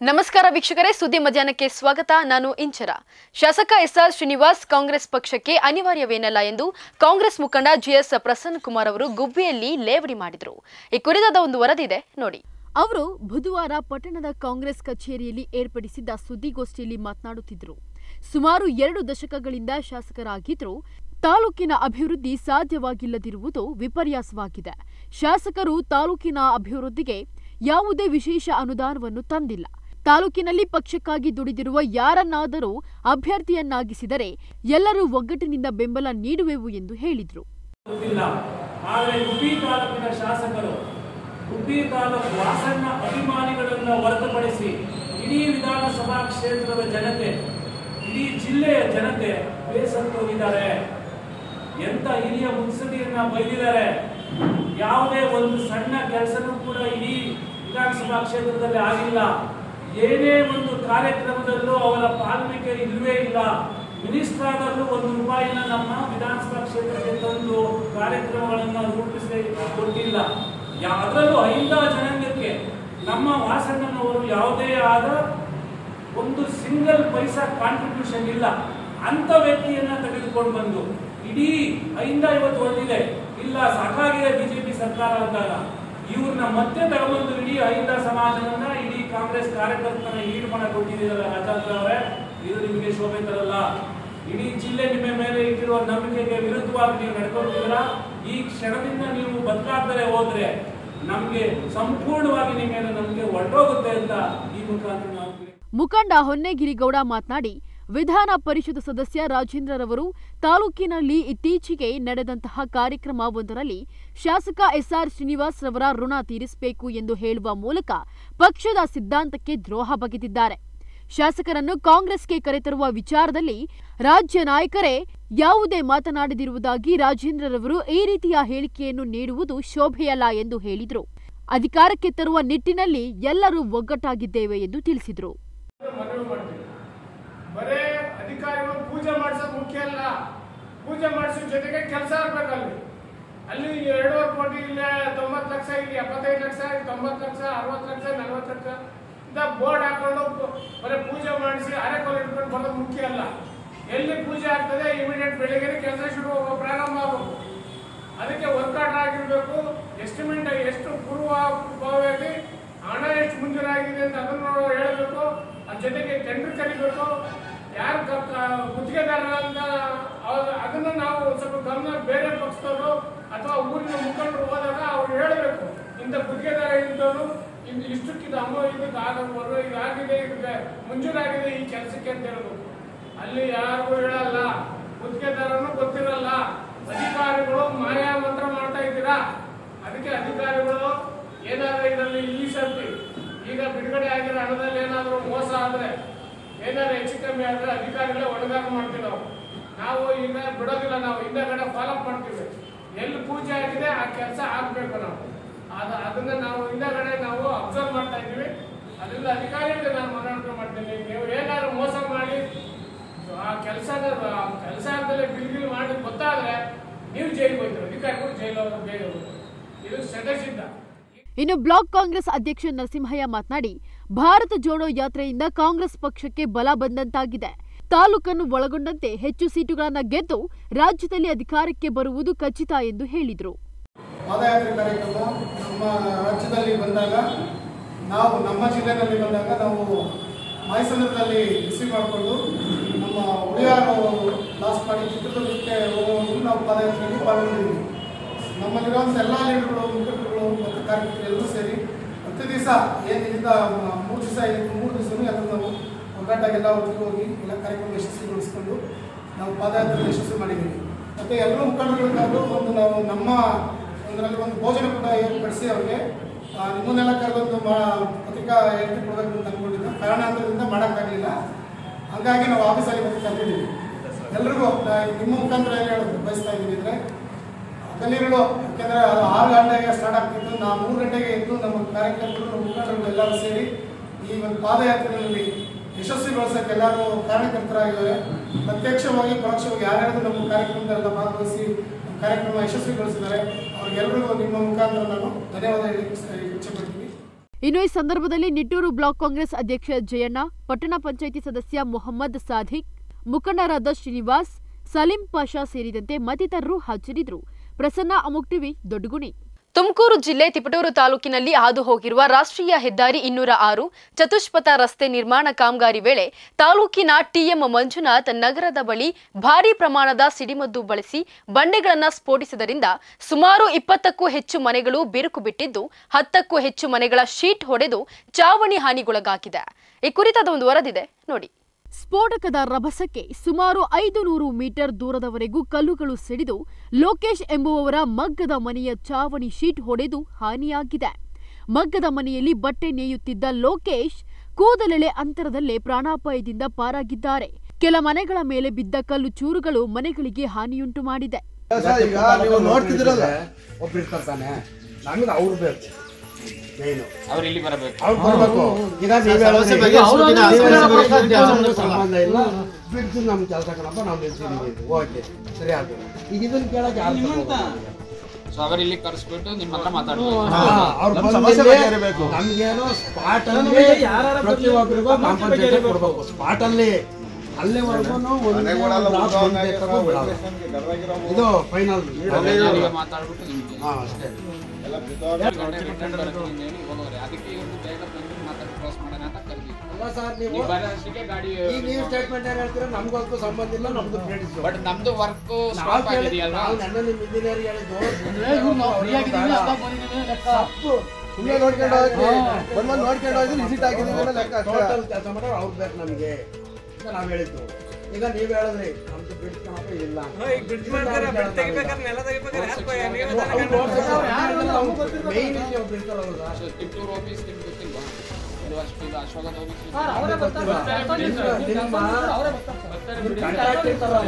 ನಮಸ್ಕಾರ ವೀಕ್ಷಕರೇ ಸುದ್ದಿ ಮಧ್ಯಾಹ್ನಕ್ಕೆ ಸ್ವಾಗತ ನಾನು ಇಂಚರ ಶಾಸಕ ಎಸ್ಆರ್ ಶ್ರೀನಿವಾಸ್ ಕಾಂಗ್ರೆಸ್ ಪಕ್ಷಕ್ಕೆ ಅನಿವಾರ್ಯವೇನಲ್ಲ ಎಂದು ಕಾಂಗ್ರೆಸ್ ಮುಖಂಡ ಜಿಎಸ್ ಪ್ರಸನ್ನ ಕುಮಾರ್ ಅವರು ಗುಬ್ಬಿಯಲ್ಲಿ ಲೇವಡಿ ಮಾಡಿದರು ಈ ಕುರಿತಾದ ಒಂದು ವರದಿ ಇದೆ ನೋಡಿ ಅವರು ಬುಧವಾರ ಪಟ್ಟಣದ ಕಾಂಗ್ರೆಸ್ ಕಚೇರಿಯಲ್ಲಿ ಏರ್ಪಡಿಸಿದ್ದ ಸುದ್ದಿಗೋಷ್ಠಿಯಲ್ಲಿ ಮಾತನಾಡುತ್ತಿದ್ದರು ಸುಮಾರು ಎರಡು ದಶಕಗಳಿಂದ ಶಾಸಕರಾಗಿದ್ದರೂ ತಾಲೂಕಿನ ಅಭಿವೃದ್ಧಿ ಸಾಧ್ಯವಾಗಿಲ್ಲದಿರುವುದು ವಿಪರ್ಯಾಸವಾಗಿದೆ ಶಾಸಕರು ತಾಲೂಕಿನ ಅಭಿವೃದ್ಧಿಗೆ ಯಾವುದೇ ವಿಶೇಷ ಅನುದಾನವನ್ನು ತಂದಿಲ್ಲ ತಾಲೂಕಿನಲ್ಲಿ ಪಕ್ಷಕ್ಕಾಗಿ ದುಡಿದಿರುವ ಯಾರನ್ನಾದರೂ ಅಭ್ಯರ್ಥಿಯನ್ನಾಗಿಸಿದರೆ ಎಲ್ಲರೂ ಒಗ್ಗಟ್ಟಿನಿಂದ ಬೆಂಬಲ ನೀಡುವೆವು ಎಂದು ಹೇಳಿದರು ಗೊತ್ತಿಲ್ಲ ಆದರೆ ಗುಬ್ಬಿ ತಾಲೂಕಿನ ಶಾಸಕರು ಗುಬ್ಬಿ ತಾಲೂಕು ವಾಸಣ್ಣ ಅಭಿಮಾನಿಗಳನ್ನು ಹೊರತುಪಡಿಸಿ ಇಡೀ ವಿಧಾನಸಭಾ ಕ್ಷೇತ್ರದ ಜನತೆ ಇಡೀ ಜಿಲ್ಲೆಯ ಜನತೆ ಬೇಸತ್ತೋಗಿದ್ದಾರೆ ಎಂತ ಹಿರಿಯ ಮುನ್ಸದಿಯನ್ನ ಬೈದಿದ್ದಾರೆ ಯಾವುದೇ ಒಂದು ಸಣ್ಣ ಕೆಲಸನೂ ಕೂಡ ಇಡೀ ವಿಧಾನಸಭಾ ಕ್ಷೇತ್ರದಲ್ಲಿ ಆಗಿಲ್ಲ ಏನೇ ಒಂದು ಕಾರ್ಯಕ್ರಮದಲ್ಲೂ ಅವರ ಪಾಲ್ವಿಕೆ ಇಲ್ಲವೇ ಇಲ್ಲ ಮಿನಿಸ್ಟರ್ ಆದರೂ ಒಂದು ರೂಪಾಯಿನ ನಮ್ಮ ವಿಧಾನಸಭಾ ಕ್ಷೇತ್ರಕ್ಕೆ ತಂದು ಕಾರ್ಯಕ್ರಮಗಳನ್ನು ರೂಪಿಸಿ ಕೊಟ್ಟಿಲ್ಲ ಯಾ- ಅದರಲ್ಲೂ ಐದಾ ಜನಾಂಗಕ್ಕೆ ನಮ್ಮ ವಾಸಣ್ಣನವರು ಯಾವುದೇ ಆದ ಒಂದು ಸಿಂಗಲ್ ಪೈಸಾ ಕಾಂಟ್ರಿಬ್ಯೂಷನ್ ಇಲ್ಲ ಅಂತ ವ್ಯಕ್ತಿಯನ್ನ ತೆಗೆದುಕೊಂಡು ಬಂದು ಇಡೀ ಐದ ಇವತ್ತು ಹೊಡೆದಿದೆ ಇಲ್ಲ ಸಾಕಾಗಿದೆ ಬಿಜೆಪಿ ಸರ್ಕಾರ ಅಂದಾಗ ಇವ್ರನ್ನ ಮತ್ತೆ ತಗೊಂಬಂದು ಇಡೀ ಐದ ಸಮಾಜವನ್ನ ಇಡೀ ಕಾಂಗ್ರೆಸ್ ಕಾರ್ಯಕರ್ತನ ಈಡು ಮಾಡ ಕೊಟ್ಟಿದ್ದೀರಲ್ಲ ರಾಜಾಂದ್ರ ಅವರೇ ಇದು ನಿಮಗೆ ಶೋಭೆ ತರಲ್ಲ ಇಡೀ ಜಿಲ್ಲೆ ನಿಮ್ಮ ಮೇಲೆ ಇಟ್ಟಿರುವ ನಂಬಿಕೆಗೆ ವಿರುದ್ಧವಾಗಿ ನೀವು ನಡ್ಕೊಳ್ತೀರಾ ಈ ಕ್ಷಣದಿಂದ ನೀವು ಬದಲಾಗ್ದರೆ ಹೋದ್ರೆ ನಮ್ಗೆ ಸಂಪೂರ್ಣವಾಗಿ ನಿಮ್ಮ ಮೇಲೆ ನಮ್ಗೆ ಹೊರಟೋಗುತ್ತೆ ಅಂತ ಈ ಮುಖಾಂತರ ನಾವು ಮುಖಂಡ ಹೊನ್ನೇಗಿರಿಗೌಡ ಮಾತನಾಡಿ ವಿಧಾನ ಪರಿಷತ್ ಸದಸ್ಯ ರಾಜೇಂದ್ರರವರು ತಾಲೂಕಿನಲ್ಲಿ ಇತ್ತೀಚೆಗೆ ನಡೆದಂತಹ ಕಾರ್ಯಕ್ರಮವೊಂದರಲ್ಲಿ ಶಾಸಕ ಎಸ್ಆರ್ ಶ್ರೀನಿವಾಸ್ ರವರ ಋಣ ತೀರಿಸಬೇಕು ಎಂದು ಹೇಳುವ ಮೂಲಕ ಪಕ್ಷದ ಸಿದ್ಧಾಂತಕ್ಕೆ ದ್ರೋಹ ಬಗೆದಿದ್ದಾರೆ ಶಾಸಕರನ್ನು ಕಾಂಗ್ರೆಸ್ಗೆ ಕರೆತರುವ ವಿಚಾರದಲ್ಲಿ ರಾಜ್ಯ ನಾಯಕರೇ ಯಾವುದೇ ಮಾತನಾಡದಿರುವುದಾಗಿ ರಾಜೇಂದ್ರರವರು ಈ ರೀತಿಯ ಹೇಳಿಕೆಯನ್ನು ನೀಡುವುದು ಶೋಭೆಯಲ್ಲ ಎಂದು ಹೇಳಿದರು ಅಧಿಕಾರಕ್ಕೆ ತರುವ ನಿಟ್ಟಿನಲ್ಲಿ ಎಲ್ಲರೂ ಒಗ್ಗಟ್ಟಾಗಿದ್ದೇವೆ ಎಂದು ತಿಳಿಸಿದರು ಮನವಿ ಮಾಡ್ತೀವಿ ಬರೇ ಅಧಿಕಾರಿಗಳು ಪೂಜೆ ಮಾಡಿಸೋದು ಮುಖ್ಯ ಅಲ್ಲ ಪೂಜೆ ಮಾಡಿಸೋ ಜೊತೆಗೆ ಕೆಲಸ ಆಗ್ಬೇಕಲ್ಲಿ ಅಲ್ಲಿ ಎರಡೂವರೆ ಕೋಟಿ ಇಲ್ಲ ತೊಂಬತ್ತು ಲಕ್ಷ ಇಲ್ಲಿ ಎಪ್ಪತ್ತೈದು ಲಕ್ಷ ಇಲ್ಲಿ ತೊಂಬತ್ತು ಲಕ್ಷ ಅರವತ್ತು ಲಕ್ಷ ನಲ್ವತ್ತು ಲಕ್ಷ ಇಂದ ಬೋರ್ಡ್ ಹಾಕೊಂಡು ಪು- ಬರೀ ಪೂಜೆ ಮಾಡಿಸಿ ಅರೆಕೋಲು ಇಟ್ಕೊಂಡು ಬರೋದು ಮುಖ್ಯ ಅಲ್ಲ ಎಲ್ಲಿ ಪೂಜೆ ಆಗ್ತದೆ ಇಮಿಡಿಯೇಟ್ ಬೆಳಿಗ್ಗೆ ಕೆಲಸ ಶುರು ಆಗೋ- ಪ್ರಾರಂಭ ಆಗಬೇಕು ಅದಕ್ಕೆ ವರ್ಕೌಟ್ ಆಗಿರ್ಬೇಕು ಎಸ್ಟಿಮೇಟ್ ಎಷ್ಟು ಪೂರ್ವಭಾವಿಯಾಗಿ ಹಣ ಎಷ್ಟು ಮಂಜೂರಾಗಿದೆ ಅಂತ ಅದನ್ನು ಹೇಳಬೇಕು ಅದ್ರ ಜೊತೆಗೆ ಟೆಂಡರ್ ಕರಿಬೇಕು ಯಾರು ಕ- ಕ- ಗುತ್ತಿಗೆದಾರರ ಅಂತ ಅವ್ರ- ಅದನ್ನ ನಾವು ಸ್ವಲ್ಪ ಗಮನ ಬೇರೆ ಪಕ್ಷದವರು ಅಥವಾ ಊರಿನ ಮುಖಂಡರು ಹೋದಾಗ ಅವ್ರು ಹೇಳಬೇಕು ಇಂಥ ಗುತ್ತಿಗೆದಾರ ಇಂಥವ್ರು ಇದು ಇಷ್ಟಕ್ಕಿದು ಅಮ್ಮ ಇದಕ್ಕೆ ಆಗಬಹುದು ಇದಾಗಿದೆ ಇದಕ್ಕೆ ಮಂಜೂರಾಗಿದೆ ಈ ಕೆಲಸಕ್ಕೆ ಅಂತ ಹೇಳ್ಬೇಕು ಅಲ್ಲಿ ಯಾರಿಗೂ ಹೇಳಲ್ಲ ಗುತ್ತಿಗೆದಾರನು ಗೊತ್ತಿರಲ್ಲ ಅಧಿಕಾರಿಗಳು ಮಾಯಾ ಮಂತ್ರ ಮಾಡ್ತಾ ಇದ್ದೀರಾ ಅದಕ್ಕೆ ಅಧಿಕಾರಿಗಳು ಏನಾದ್ರೂ ಇದರಲ್ಲಿ ಈ ಸರ್ತಿ ಈಗ ಬಿಡುಗಡೆ ಆಗಿರೋ ಹಣದಲ್ಲಿ ಏನಾದರೂ ಮೋಸ ಆದ್ರೆ ಏನಾದ್ರು ಹೆಚ್ಚು ಕಮ್ಮಿ ಆದ್ರೆ ಅಧಿಕಾರಿಗಳೇ ಹೊಣೆಗಾರ ಮಾಡ್ತೀವಿ ನಾವು ನಾವು ಈಗ ಬಿಡೋದಿಲ್ಲ ನಾವು ಹಿಂದಗಡೆ ಫಾಲೋಅಪ್ ಮಾಡ್ತೀವಿ ಎಲ್ಲಿ ಪೂಜೆ ಆಗಿದೆ ಆ ಕೆಲಸ ಆಗ್ಬೇಕು ನಾವು ಅದ ಅದನ್ನ ನಾವು ಹಿಂದಗಡೆ ನಾವು ಅಬ್ಸರ್ವ್ ಮಾಡ್ತಾ ಇದ್ದೀವಿ ಅದರಿಂದ ಅಧಿಕಾರಿಗಳಿಗೆ ನಾನು ಮನವರಿಕೆ ಮಾಡ್ತೀನಿ ನೀವು ಏನಾದ್ರು ಮೋಸ ಮಾಡಿ ಆ ಕೆಲಸ ಕೆಲಸ ಆದ್ಮೇಲೆ ಬಿಲ್ ಮಾಡಿ ಗೊತ್ತಾದ್ರೆ ನೀವು ಜೈಲಿಗೆ ಹೋಗ್ತೀರಿ ಅಧಿಕಾರಿಗಳು ಜೈಲು ಹೋಗೋದು ಬೇಗ ಹೋಗೋದು. ಇದು ಸದಸ್ಯದ ಇನ್ನು ಬ್ಲಾಕ್ ಕಾಂಗ್ರೆಸ್ ಅಧ್ಯಕ್ಷ ನರಸಿಂಹಯ್ಯ ಮಾತನಾಡಿ ಭಾರತ ಜೋಡೋ ಯಾತ್ರೆಯಿಂದ ಕಾಂಗ್ರೆಸ್ ಪಕ್ಷಕ್ಕೆ ಬಲ ಬಂದಂತಾಗಿದೆ ತಾಲೂಕನ್ನು ಒಳಗೊಂಡಂತೆ ಹೆಚ್ಚು ಸೀಟುಗಳನ್ನು ಗೆದ್ದು ರಾಜ್ಯದಲ್ಲಿ ಅಧಿಕಾರಕ್ಕೆ ಬರುವುದು ಖಚಿತ ಎಂದು ಹೇಳಿದರು ಪಾದಯಾತ್ರೆ ಕಾರ್ಯಕ್ರಮ ನಮ್ಮ ರಾಜ್ಯದಲ್ಲಿ ಬಂದಾಗ ನಾವು ನಮ್ಮ ಜಿಲ್ಲೆಯಲ್ಲಿ ಬಂದಾಗ ನಾವು ಮೈಸೂರಿನಲ್ಲಿ ರಿಸೀವ್ ಮಾಡಿಕೊಂಡು ನಮ್ಮ ಉಳಿಯಾರು ಲಾಸ್ಟ್ ಮಾಡಿ ಚಿತ್ರದುರ್ಗಕ್ಕೆ ಹೋಗುವಾಗ ನಾವು ಪಾದಯಾತ್ರೆಯಲ್ಲಿ ಪಾಲ್ಗೊಂಡಿದ್ದೀವಿ ನಮ್ಮಲ್ಲಿರುವಂಥ ಎಲ್ಲ ಲೀಡರ್ಗಳು ಮುಖಂಡರುಗಳು ಮತ್ತು ಕಾರ್ಯಕರ್ತರು ಎಲ್ಲರೂ ಸೇರಿ ಪ್ರತಿ ದಿವಸ ಏನಿಂದ ಮೂರು ದಿವಸ ಇತ್ತು ಮೂರು ದಿವಸನೂ ಎಲ್ಲರೂ ನಾವು ಒಗ್ಗಟ್ಟಾಗಿ ಎಲ್ಲ ಒಟ್ಟಿಗೆ ಹೋಗಿ ಎಲ್ಲ ಕಾರ್ಯಕ್ರಮ ಯಶಸ್ವಿಗೊಳಿಸ್ಕೊಂಡು ನಾವು ಪಾದಯಾತ್ರೆ ಯಶಸ್ವಿ ಮಾಡಿದ್ದೀವಿ ಮತ್ತು ಎಲ್ಲರೂ ಮುಖಂಡರುಗಳಿಗಾದ್ರು ಒಂದು ನಾವು ನಮ್ಮ ಅದರಲ್ಲಿ ಒಂದು ಭೋಜನ ಕೂಡ ಏರ್ಪಡಿಸಿ ಅವ್ರಿಗೆ ಆ, ನಿಮ್ಮನ್ನೆಲ್ಲ ಕರೆದೊಂದು ಮಾ ಪತ್ರಿಕಾ ಹೇಳಿಕೆ ಕೊಡಬೇಕು ಅಂತ ಅಂದ್ಕೊಂಡಿದ್ದು ಕಾರಣಾಂತರದಿಂದ ಮಾಡೋಕ್ಕಾಗಲಿಲ್ಲ ಹಾಗಾಗಿ ನಾವು ಆಫೀಸಲ್ಲಿ ಬಂದು ಕರೆದಿದ್ದೀವಿ ಎಲ್ರಿಗೂ ನಾ ನಿಮ್ಮ ಮುಖಾಂತರ ಏನು ಹೇಳೋದು ಬಯಸ್ತಾ ಇದ್ದೀವಿ ಅಂದರೆ ಹಗಲಿರುಳು ಯಾಕೆಂದರೆ ಅದು ಆರು ಗಂಟೆಗೆ ಸ್ಟಾರ್ಟ್ ಆಗ್ತಿತ್ತು ನಾವು ಮೂರು ಗಂಟೆಗೆ ಎದ್ದು ನಮ್ಮ ಕಾರ್ಯಕರ್ತರು ನಮ್ಮ ಮುಖಂಡರು ಎಲ್ಲರೂ ಸೇರಿ ಈ ಒಂದು ಪಾದಯಾತ್ರೆಯಲ್ಲಿ ಯಶಸ್ವಿಗೊಳಿಸೋಕೆ ಎಲ್ಲರೂ ಕಾರಣಕರ್ತರಾಗಿದ್ದಾರೆ ಪ್ರತ್ಯಕ್ಷವಾಗಿ ಪರೋಕ್ಷವಾಗಿ ಯಾರ್ಯಾರು ನಮ್ಮ ಕಾರ್ಯಕ್ರಮದಲ್ಲೆಲ್ಲ ಭಾಗವಹಿಸಿ ನಮ್ಮ ಕಾರ್ಯಕ್ರಮ ಯಶಸ್ವಿಗೊಳಿಸಿದ್ದಾರೆ ಅವ್ರಿಗೆಲ್ಲರಿಗೂ ನಿಮ್ಮ ಮುಖಾಂತರ ನಾನು ಧನ್ಯವಾದ ಹೇಳಿ ಇಚ್ಛೆ ಪಡ್ತೀನಿ ಇನ್ನು ಈ ಸಂದರ್ಭದಲ್ಲಿ ನಿಟ್ಟೂರು ಬ್ಲಾಕ್ ಕಾಂಗ್ರೆಸ್ ಅಧ್ಯಕ್ಷ ಜಯಣ್ಣ ಪಟ್ಟಣ ಪಂಚಾಯಿತಿ ಸದಸ್ಯ ಮೊಹಮ್ಮದ್ ಸಾದಿಕ್ ಮುಖಂಡರಾದ ಶ್ರೀನಿವಾಸ್ ಸಲೀಂ ಪಾಷಾ ಸೇರಿದಂತೆ ಮತ್ತಿತರರು ಹಾಜರಿದ್ದರು ಪ್ರಸನ್ನ ಅಮುಕ್ ಟಿವಿ ದೊಡ್ಡಗುಣಿ ತುಮಕೂರು ಜಿಲ್ಲೆ ತಿಪಟೂರು ತಾಲೂಕಿನಲ್ಲಿ ಹಾದು ಹೋಗಿರುವ ರಾಷ್ಟ್ರೀಯ ಹೆದ್ದಾರಿ ಇನ್ನೂರ ಆರು ಚತುಷ್ಪಥ ರಸ್ತೆ ನಿರ್ಮಾಣ ಕಾಮಗಾರಿ ವೇಳೆ ತಾಲೂಕಿನ ಟಿಎಂ ಮಂಜುನಾಥ್ ನಗರದ ಬಳಿ ಭಾರೀ ಪ್ರಮಾಣದ ಸಿಡಿಮದ್ದು ಬಳಸಿ ಬಂಡೆಗಳನ್ನು ಸ್ಫೋಟಿಸಿದರಿಂದ ಸುಮಾರು ಇಪ್ಪತ್ತಕ್ಕೂ ಹೆಚ್ಚು ಮನೆಗಳು ಬಿರುಕು ಬಿಟ್ಟಿದ್ದು ಹತ್ತಕ್ಕೂ ಹೆಚ್ಚು ಮನೆಗಳ ಶೀಟ್ ಹೊಡೆದು ಚಾವಣಿ ಹಾನಿಗೊಳಗಾಗಿದೆ ಈ ಕುರಿತಾದ ಒಂದು ವರದಿದೆ ನೋಡಿ ಸ್ಫೋಟಕದ ರಭಸಕ್ಕೆ ಸುಮಾರು ಐದು ನೂರು ಮೀಟರ್ ದೂರದವರೆಗೂ ಕಲ್ಲುಗಳು ಸಿಡಿದು ಲೋಕೇಶ್ ಎಂಬುವವರ ಮಗ್ಗದ ಮನೆಯ ಚಾವಣಿ ಶೀಟ್ ಹೊಡೆದು ಹಾನಿಯಾಗಿದೆ ಮಗ್ಗದ ಮನೆಯಲ್ಲಿ ಬಟ್ಟೆ ನೇಯುತ್ತಿದ್ದ ಲೋಕೇಶ್ ಕೂದಲೆಳೆ ಅಂತರದಲ್ಲೇ ಪ್ರಾಣಾಪಾಯದಿಂದ ಪಾರಾಗಿದ್ದಾರೆ ಕೆಲ ಮನೆಗಳ ಮೇಲೆ ಬಿದ್ದ ಕಲ್ಲು ಚೂರುಗಳು ಮನೆಗಳಿಗೆ ಹಾನಿಯುಂಟು ಮಾಡಿದೆ ಸರ್, ಈಗ ನೀವು ನೋಡ್ತಿದ್ದೀರಲ್ಲ ಒಬ್ರು ಇರ್ತಾರೆ ತಾನೆ ನಮಗೆ ಅವ್ರು ಬೇಕು ಮೇನು ಅವ್ರು ಇಲ್ಲಿ ಬರಬೇಕು ಅವ್ರು ಬರ್ಬೇಕು ಈಗ ನೀವ್ ಹೇಳೋದು ಬಗ್ಗೆ ಅವ್ರು ಸುದ್ದಿನ ನೀವ್ ಸಮಸ್ಯೆ ಹೇಳೋ ಬಗ್ಗೆ ಪ್ರಕಾರ ಕೆಲಸ ನಮ್ಗೆ ಮಾಡ್ಸಲ್ಲ. ಸಂಬಂಧ ಇಲ್ಲ ಬಿಡ್ತು ನಮ್ ಕೆಲಸ ಕಣಪ್ಪ ನಾವು ನಿಲ್ಸಿದೀವಿ ಓಕೆ ಸರಿ ಆಯ್ತು ಈಗ ಇದನ್ನ ಕೇಳಕ್ ಯಾರು ಸೊ ಅವ್ರು ಇಲ್ಲಿ ಕರೆಸ್ಬಿಟ್ಟು ನಿಮ್ಮ ಹತ್ರ ಮಾತಾಡ್ಬೋದು ಅವ್ರು ಬಂದಿಲ್ಲಿ ನಮ್ಗೇನೋ ಸ್ಪಾಟ್ ಅಲ್ಲಿ ಪ್ರತಿಯೊಬ್ಬರಿಗೂ ಕಾಂಪನ್ಸೇಷನ್ ಕೊಡ್ಬೇಕು ಸ್ಪಾಟ್ ಅಲ್ಲಿ ಅಲ್ಲಿವರೆಗೂ ಒಂದು drop ಬಂದ್ಬೇಕಾದ್ರೂ ಬಿಡಲ್ಲ. ಇದು ಫೈನಲ್ ಈಗ ಮಾತಾಡ್ಬಿಟ್ಟು ನಿಮ್ಗೆ ಹಾ ಅಷ್ಟೇ ಗಂಟೆ ರಿಟರ್ನ್ ಬರ್ತೀನಿ ಅಂತ ಹೇಳಿ ಹೋಗೋರೆ ಅದಕ್ಕೆ ಇವ್ರು ಬೇಗ ಬಂದು ಮಾತಾಡಿ ಕ್ರಾಸ್ ಮಾಡೋಣ ಅಂತ ಕರೆದಿದ್ದು ಅಲ್ಲ ಸರ್ ನೀವು ನೀವು ಬರೋಷ್ಟಕ್ಕೆ ಗಾಡಿ ಈಗ ನೀವು ಸ್ಟೇಟ್ಮೆಂಟ್ ಏನ್ ಹೇಳ್ತೀರಾ ನಮ್ಗೂ ಅದಕ್ಕೂ ಸಂಬಂಧ ಇಲ್ಲ ನಮ್ದು ಕ್ರೆಡಿಟ್ ಬಟ್ ನಮ್ದು ವರ್ಕ್ ನಾವು ಸ್ಟಾಪ್ ಕೇಳಿ- ಆಗಿದೆಯಲ್ವಾ ನಾವು ನನ್ನ ನಿಮ್ಮ ಇಂಜಿನಿಯರ್ ಹೇಳಿದ್ದು ಸುಮ್ಮನೆ ನೋಡ್ಕೊಂಡು ಹೋಗಿ ಬಂದ್ ಬಂದ್ ನೋಡ್ಕೊಂಡು ಹೋಗಿ ವಿಸಿಟ್ ಆಗಿದ್ದೀವಿ ಅನ್ನೋ ಲೆಕ್ಕ ಅಷ್ಟೇ. ಟೋಟಲ್ ಕೆಲಸ ಮಾಡೋರು ಅವ್ರು ಬೇಕು ನಮಗೆ ಅಂತ ನಾವು ಹೇಳಿದ್ದು ಈಗ ನೀವು ಹೇಳಿದ್ರಿ ನಮ್ದು ಬಿಡ್ಸ್ಕೊಳಪ್ಪ ಇಲ್ಲ ಮೇನ್ ಇಲ್ಲಿ ಒಬ್ರು ಇರ್ತಾರಲ್ಲ ಸೊ ತಿಪ್ಪೂರು ಆಫೀಸ್ ನಿಮ್ಗೆ ಗೊತ್ತಿಲ್ವಾ ಇದು ಅಷ್ಟು ಇದು ಅಶೋಕದ ಆಫೀಸ್ ನಿಮ್ಮ ಕಾಂಟ್ರಾಕ್ಟ್ ಇರ್ತಾರಲ್ಲ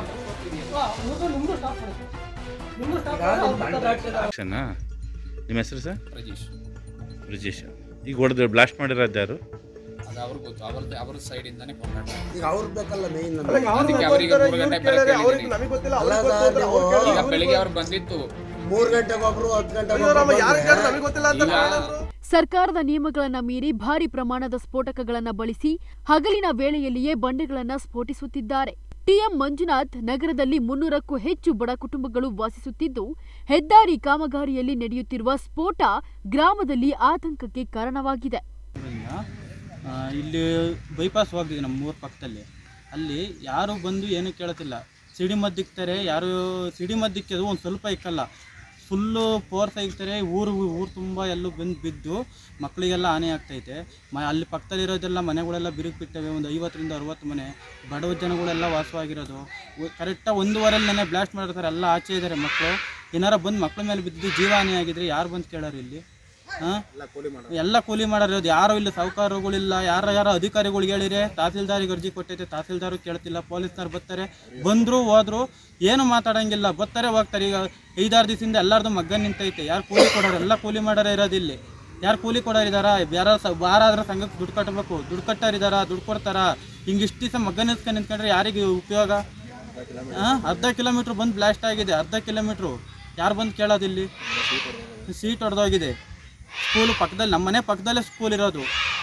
ಕಾಂಟ್ರಾಕ್ಟ್ ಆಕ್ಷನ್ನ ನಿಮ್ಮ ಹೆಸರು ಸರ್ ಪ್ರಜೀಶ್ ಬ್ರಿಜೇಶ್ ಈಗ ಹೊಡೆದು ಬ್ಲಾಸ್ಟ್ ಮಾಡಿರೋದು ಯಾರು ಅದು ಅವ್ರಿಗೆ ಗೊತ್ತು ಅವ್ರದ್ದು ಅವ್ರ ಸೈಡ್ ಇಂದಾನೆ ಕಾಂಟ್ಯಾಕ್ಟ್ ಈಗ ಅವ್ರು ಬೇಕಲ್ಲ ಮೇನ್ ಅಲ್ಲ, ಈಗ ಅವ್ರು ಅದಕ್ಕೆ ಅವರಿಗೆ ಬರ್ತಾರೆ, ಮೂರು ಇವ್ರು ಗಂಟೆ ಕೇಳಿದ್ರೆ ಬರಕ್ಕೆ ಅವ್ರಿಗೆ ಹೇಳಿದ್ದೀನಿ. ನಮಗೆ ಗೊತ್ತಿಲ್ಲ ಅಲ್ಲ ಅವ್ರಿಗೆ ಸರ್, ಗೊತ್ತಿಲ್ಲ, ನೀವು- ಅವ್ರು ಕೇಳಿದ್ರೆ ಈಗ ಅವ್ರಿಗೆ ಬೆಳಿಗ್ಗೆ ಅವ್ರು ಬಂದಿತ್ತು ಮೂರ್ ಗಂಟೆಗೆ ಒಬ್ರು ಹತ್ತು ಗಂಟೆಗೆ ಗೊತ್ತಿಲ್ಲ. ನಮ್ಮ ಯಾರು ಕೇಳಿದ್ರೆ ಒಬ್ರು ನಮಗೆ ಗೊತ್ತಿಲ್ಲ ಅಂತ ಈಗ ಹೇಳಿದ್ರು. ಸರ್ಕಾರದ ನಿಯಮಗಳನ್ನ ಮೀರಿ ಭಾರಿ ಪ್ರಮಾಣದ ಸ್ಫೋಟಕಗಳನ್ನ ಬಳಸಿ ಹಗಲಿನ ವೇಳೆಯಲ್ಲಿಯೇ ಬಂಡೆಗಳನ್ನ ಸ್ಫೋಟಿಸುತ್ತಿದ್ದಾರೆ ಟಿಎಂ ಮಂಜುನಾಥ್ ನಗರದಲ್ಲಿ ಮುನ್ನೂರಕ್ಕೂ ಹೆಚ್ಚು ಬಡ ಕುಟುಂಬಗಳು ವಾಸಿಸುತ್ತಿದ್ದು ಹೆದ್ದಾರಿ ಕಾಮಗಾರಿಯಲ್ಲಿ ನಡೆಯುತ್ತಿರುವ ಸ್ಫೋಟ ಗ್ರಾಮದಲ್ಲಿ ಆತಂಕಕ್ಕೆ ಕಾರಣವಾಗಿದೆ ಊರಿಂದ, ಆ, ಇಲ್ಲಿ ಬೈಪಾಸ್ ಹೋಗ್ತಿದೆ ನಮ್ಮ ಊರ ಪಕ್ಕದಲ್ಲಿ ಅಲ್ಲಿ ಯಾರು ಬಂದು ಏನು ಕೇಳುತ್ತಿಲ್ಲ ಸಿಡಿ ಮದ್ದಿಕ್ತಾರೆ ಯಾರು ಸಿಡಿ ಮದ್ದಿಕ್ಕೋದು ಒಂದು ಸ್ವಲ್ಪ ಇಕ್ಕಲ್ಲ ಫುಲ್ಲು ಫೋರ್ಸ್ ಇಕ್ತಾರೆ ಊರು ಊರು ತುಂಬ ಎಲ್ಲೂ ಬಂದು ಬಿದ್ದು ಮಕ್ಕಳಿಗೆಲ್ಲ ಹಾನಿ ಆಗ್ತೈತೆ ಮ ಅಲ್ಲಿ ಪಕ್ಕದಲ್ಲಿರೋದೆಲ್ಲ ಮನೆಗಳೆಲ್ಲ ಬಿರುಕು ಬಿಟ್ಟವೆ ಒಂದು ಐವತ್ತರಿಂದ ಅರುವತ್ತು ಮನೆ ಬಡವ ಜನಗಳೆಲ್ಲ ವಾಸವಾಗಿರೋದು ಕರೆಕ್ಟಾಗಿ ಒಂದೂವರೆಲ್ಲಿ ನೆನೆ ಬ್ಲಾಸ್ಟ್ ಮಾಡಿರ್ತಾರೆ ಎಲ್ಲ ಆಚೆ ಇದ್ದಾರೆ ಮಕ್ಕಳು ಏನಾರ ಬಂದು ಮಕ್ಕಳ ಮೇಲೆ ಬಿದ್ದು ಜೀವ ಹಾನಿ ಆಗಿದ್ರೆ ಯಾರು ಬಂದು ಕೇಳೋರು ಇಲ್ಲಿ ಹಾಂ ಎಲ್ಲ ಕೂಲಿ ಮಾಡೋರು ಯಾರು ಇಲ್ಲ ಸಾಹುಕಾರಗಳಿಲ್ಲ ಯಾರ ಯಾರ ಅಧಿಕಾರಿಗಳಿಗೆ ಹೇಳಿರಿ ತಹಸೀಲ್ದಾರಿಗೆ ಅರ್ಜಿ ಕೊಟ್ಟೈತೆ ತಹಸೀಲ್ದಾರು ಕೇಳ್ತಿಲ್ಲ ಪೊಲೀಸ್ನವ್ರು ಬರ್ತಾರೆ ಬಂದ್ರು ಹೋದ್ರು ಏನು ಮಾತಾಡಂಗಿಲ್ಲ ಬರ್ತಾರೆ ಹೋಗ್ತಾರೆ ಈಗ ಐದಾರು ದಿವಸದಿಂದ ಎಲ್ಲರದು ಮಗ್ಗ ನಿಂತೈತೆ ಯಾರು ಕೂಲಿ ಕೊಡೋರು ಎಲ್ಲ ಕೂಲಿ ಮಾಡೋರು ಇರೋದು ಇಲ್ಲಿ ಯಾರು ಕೂಲಿ ಕೊಡೋರು ಇದಾರ ಯಾರ ವಾರ ಆದ್ರೆ ಸಂಘಕ್ಕೆ ದುಡ್ಡು ಕಟ್ಟಬೇಕು ದುಡ್ಡು ಕಟ್ಟೋರು ಇದಾರ ದುಡ್ಡು ಕೊಡ್ತಾರ ಹಿಂಗೆ ಇಷ್ಟು ದಿವಸ ಮಗ್ಗ ನಿಂತ್ಕೊಂಡು ನಿಂತ್ಕೊಂಡ್ರೆ ಯಾರಿಗೆ ಉಪಯೋಗ ಹಾಂ ಅರ್ಧ ಕಿಲೋಮೀಟ್ರ್ ಬಂದು ಬ್ಲಾಸ್ಟ್ ಆಗಿದೆ ಅರ್ಧ ಕಿಲೋಮೀಟ್ರು ಯಾರು ಬಂದು ಕೇಳೋದಿಲ್ಲಿ ಸೀಟ್ ಹೊಡೆದೋಗಿದೆ ಸ್ಕೂಲು ಪಕ್ಕದಲ್ಲಿ ನಮ್ಮ ಮನೆ ಪಕ್ಕದಲ್ಲೇ ಸ್ಕೂಲ್ ಇರೋದು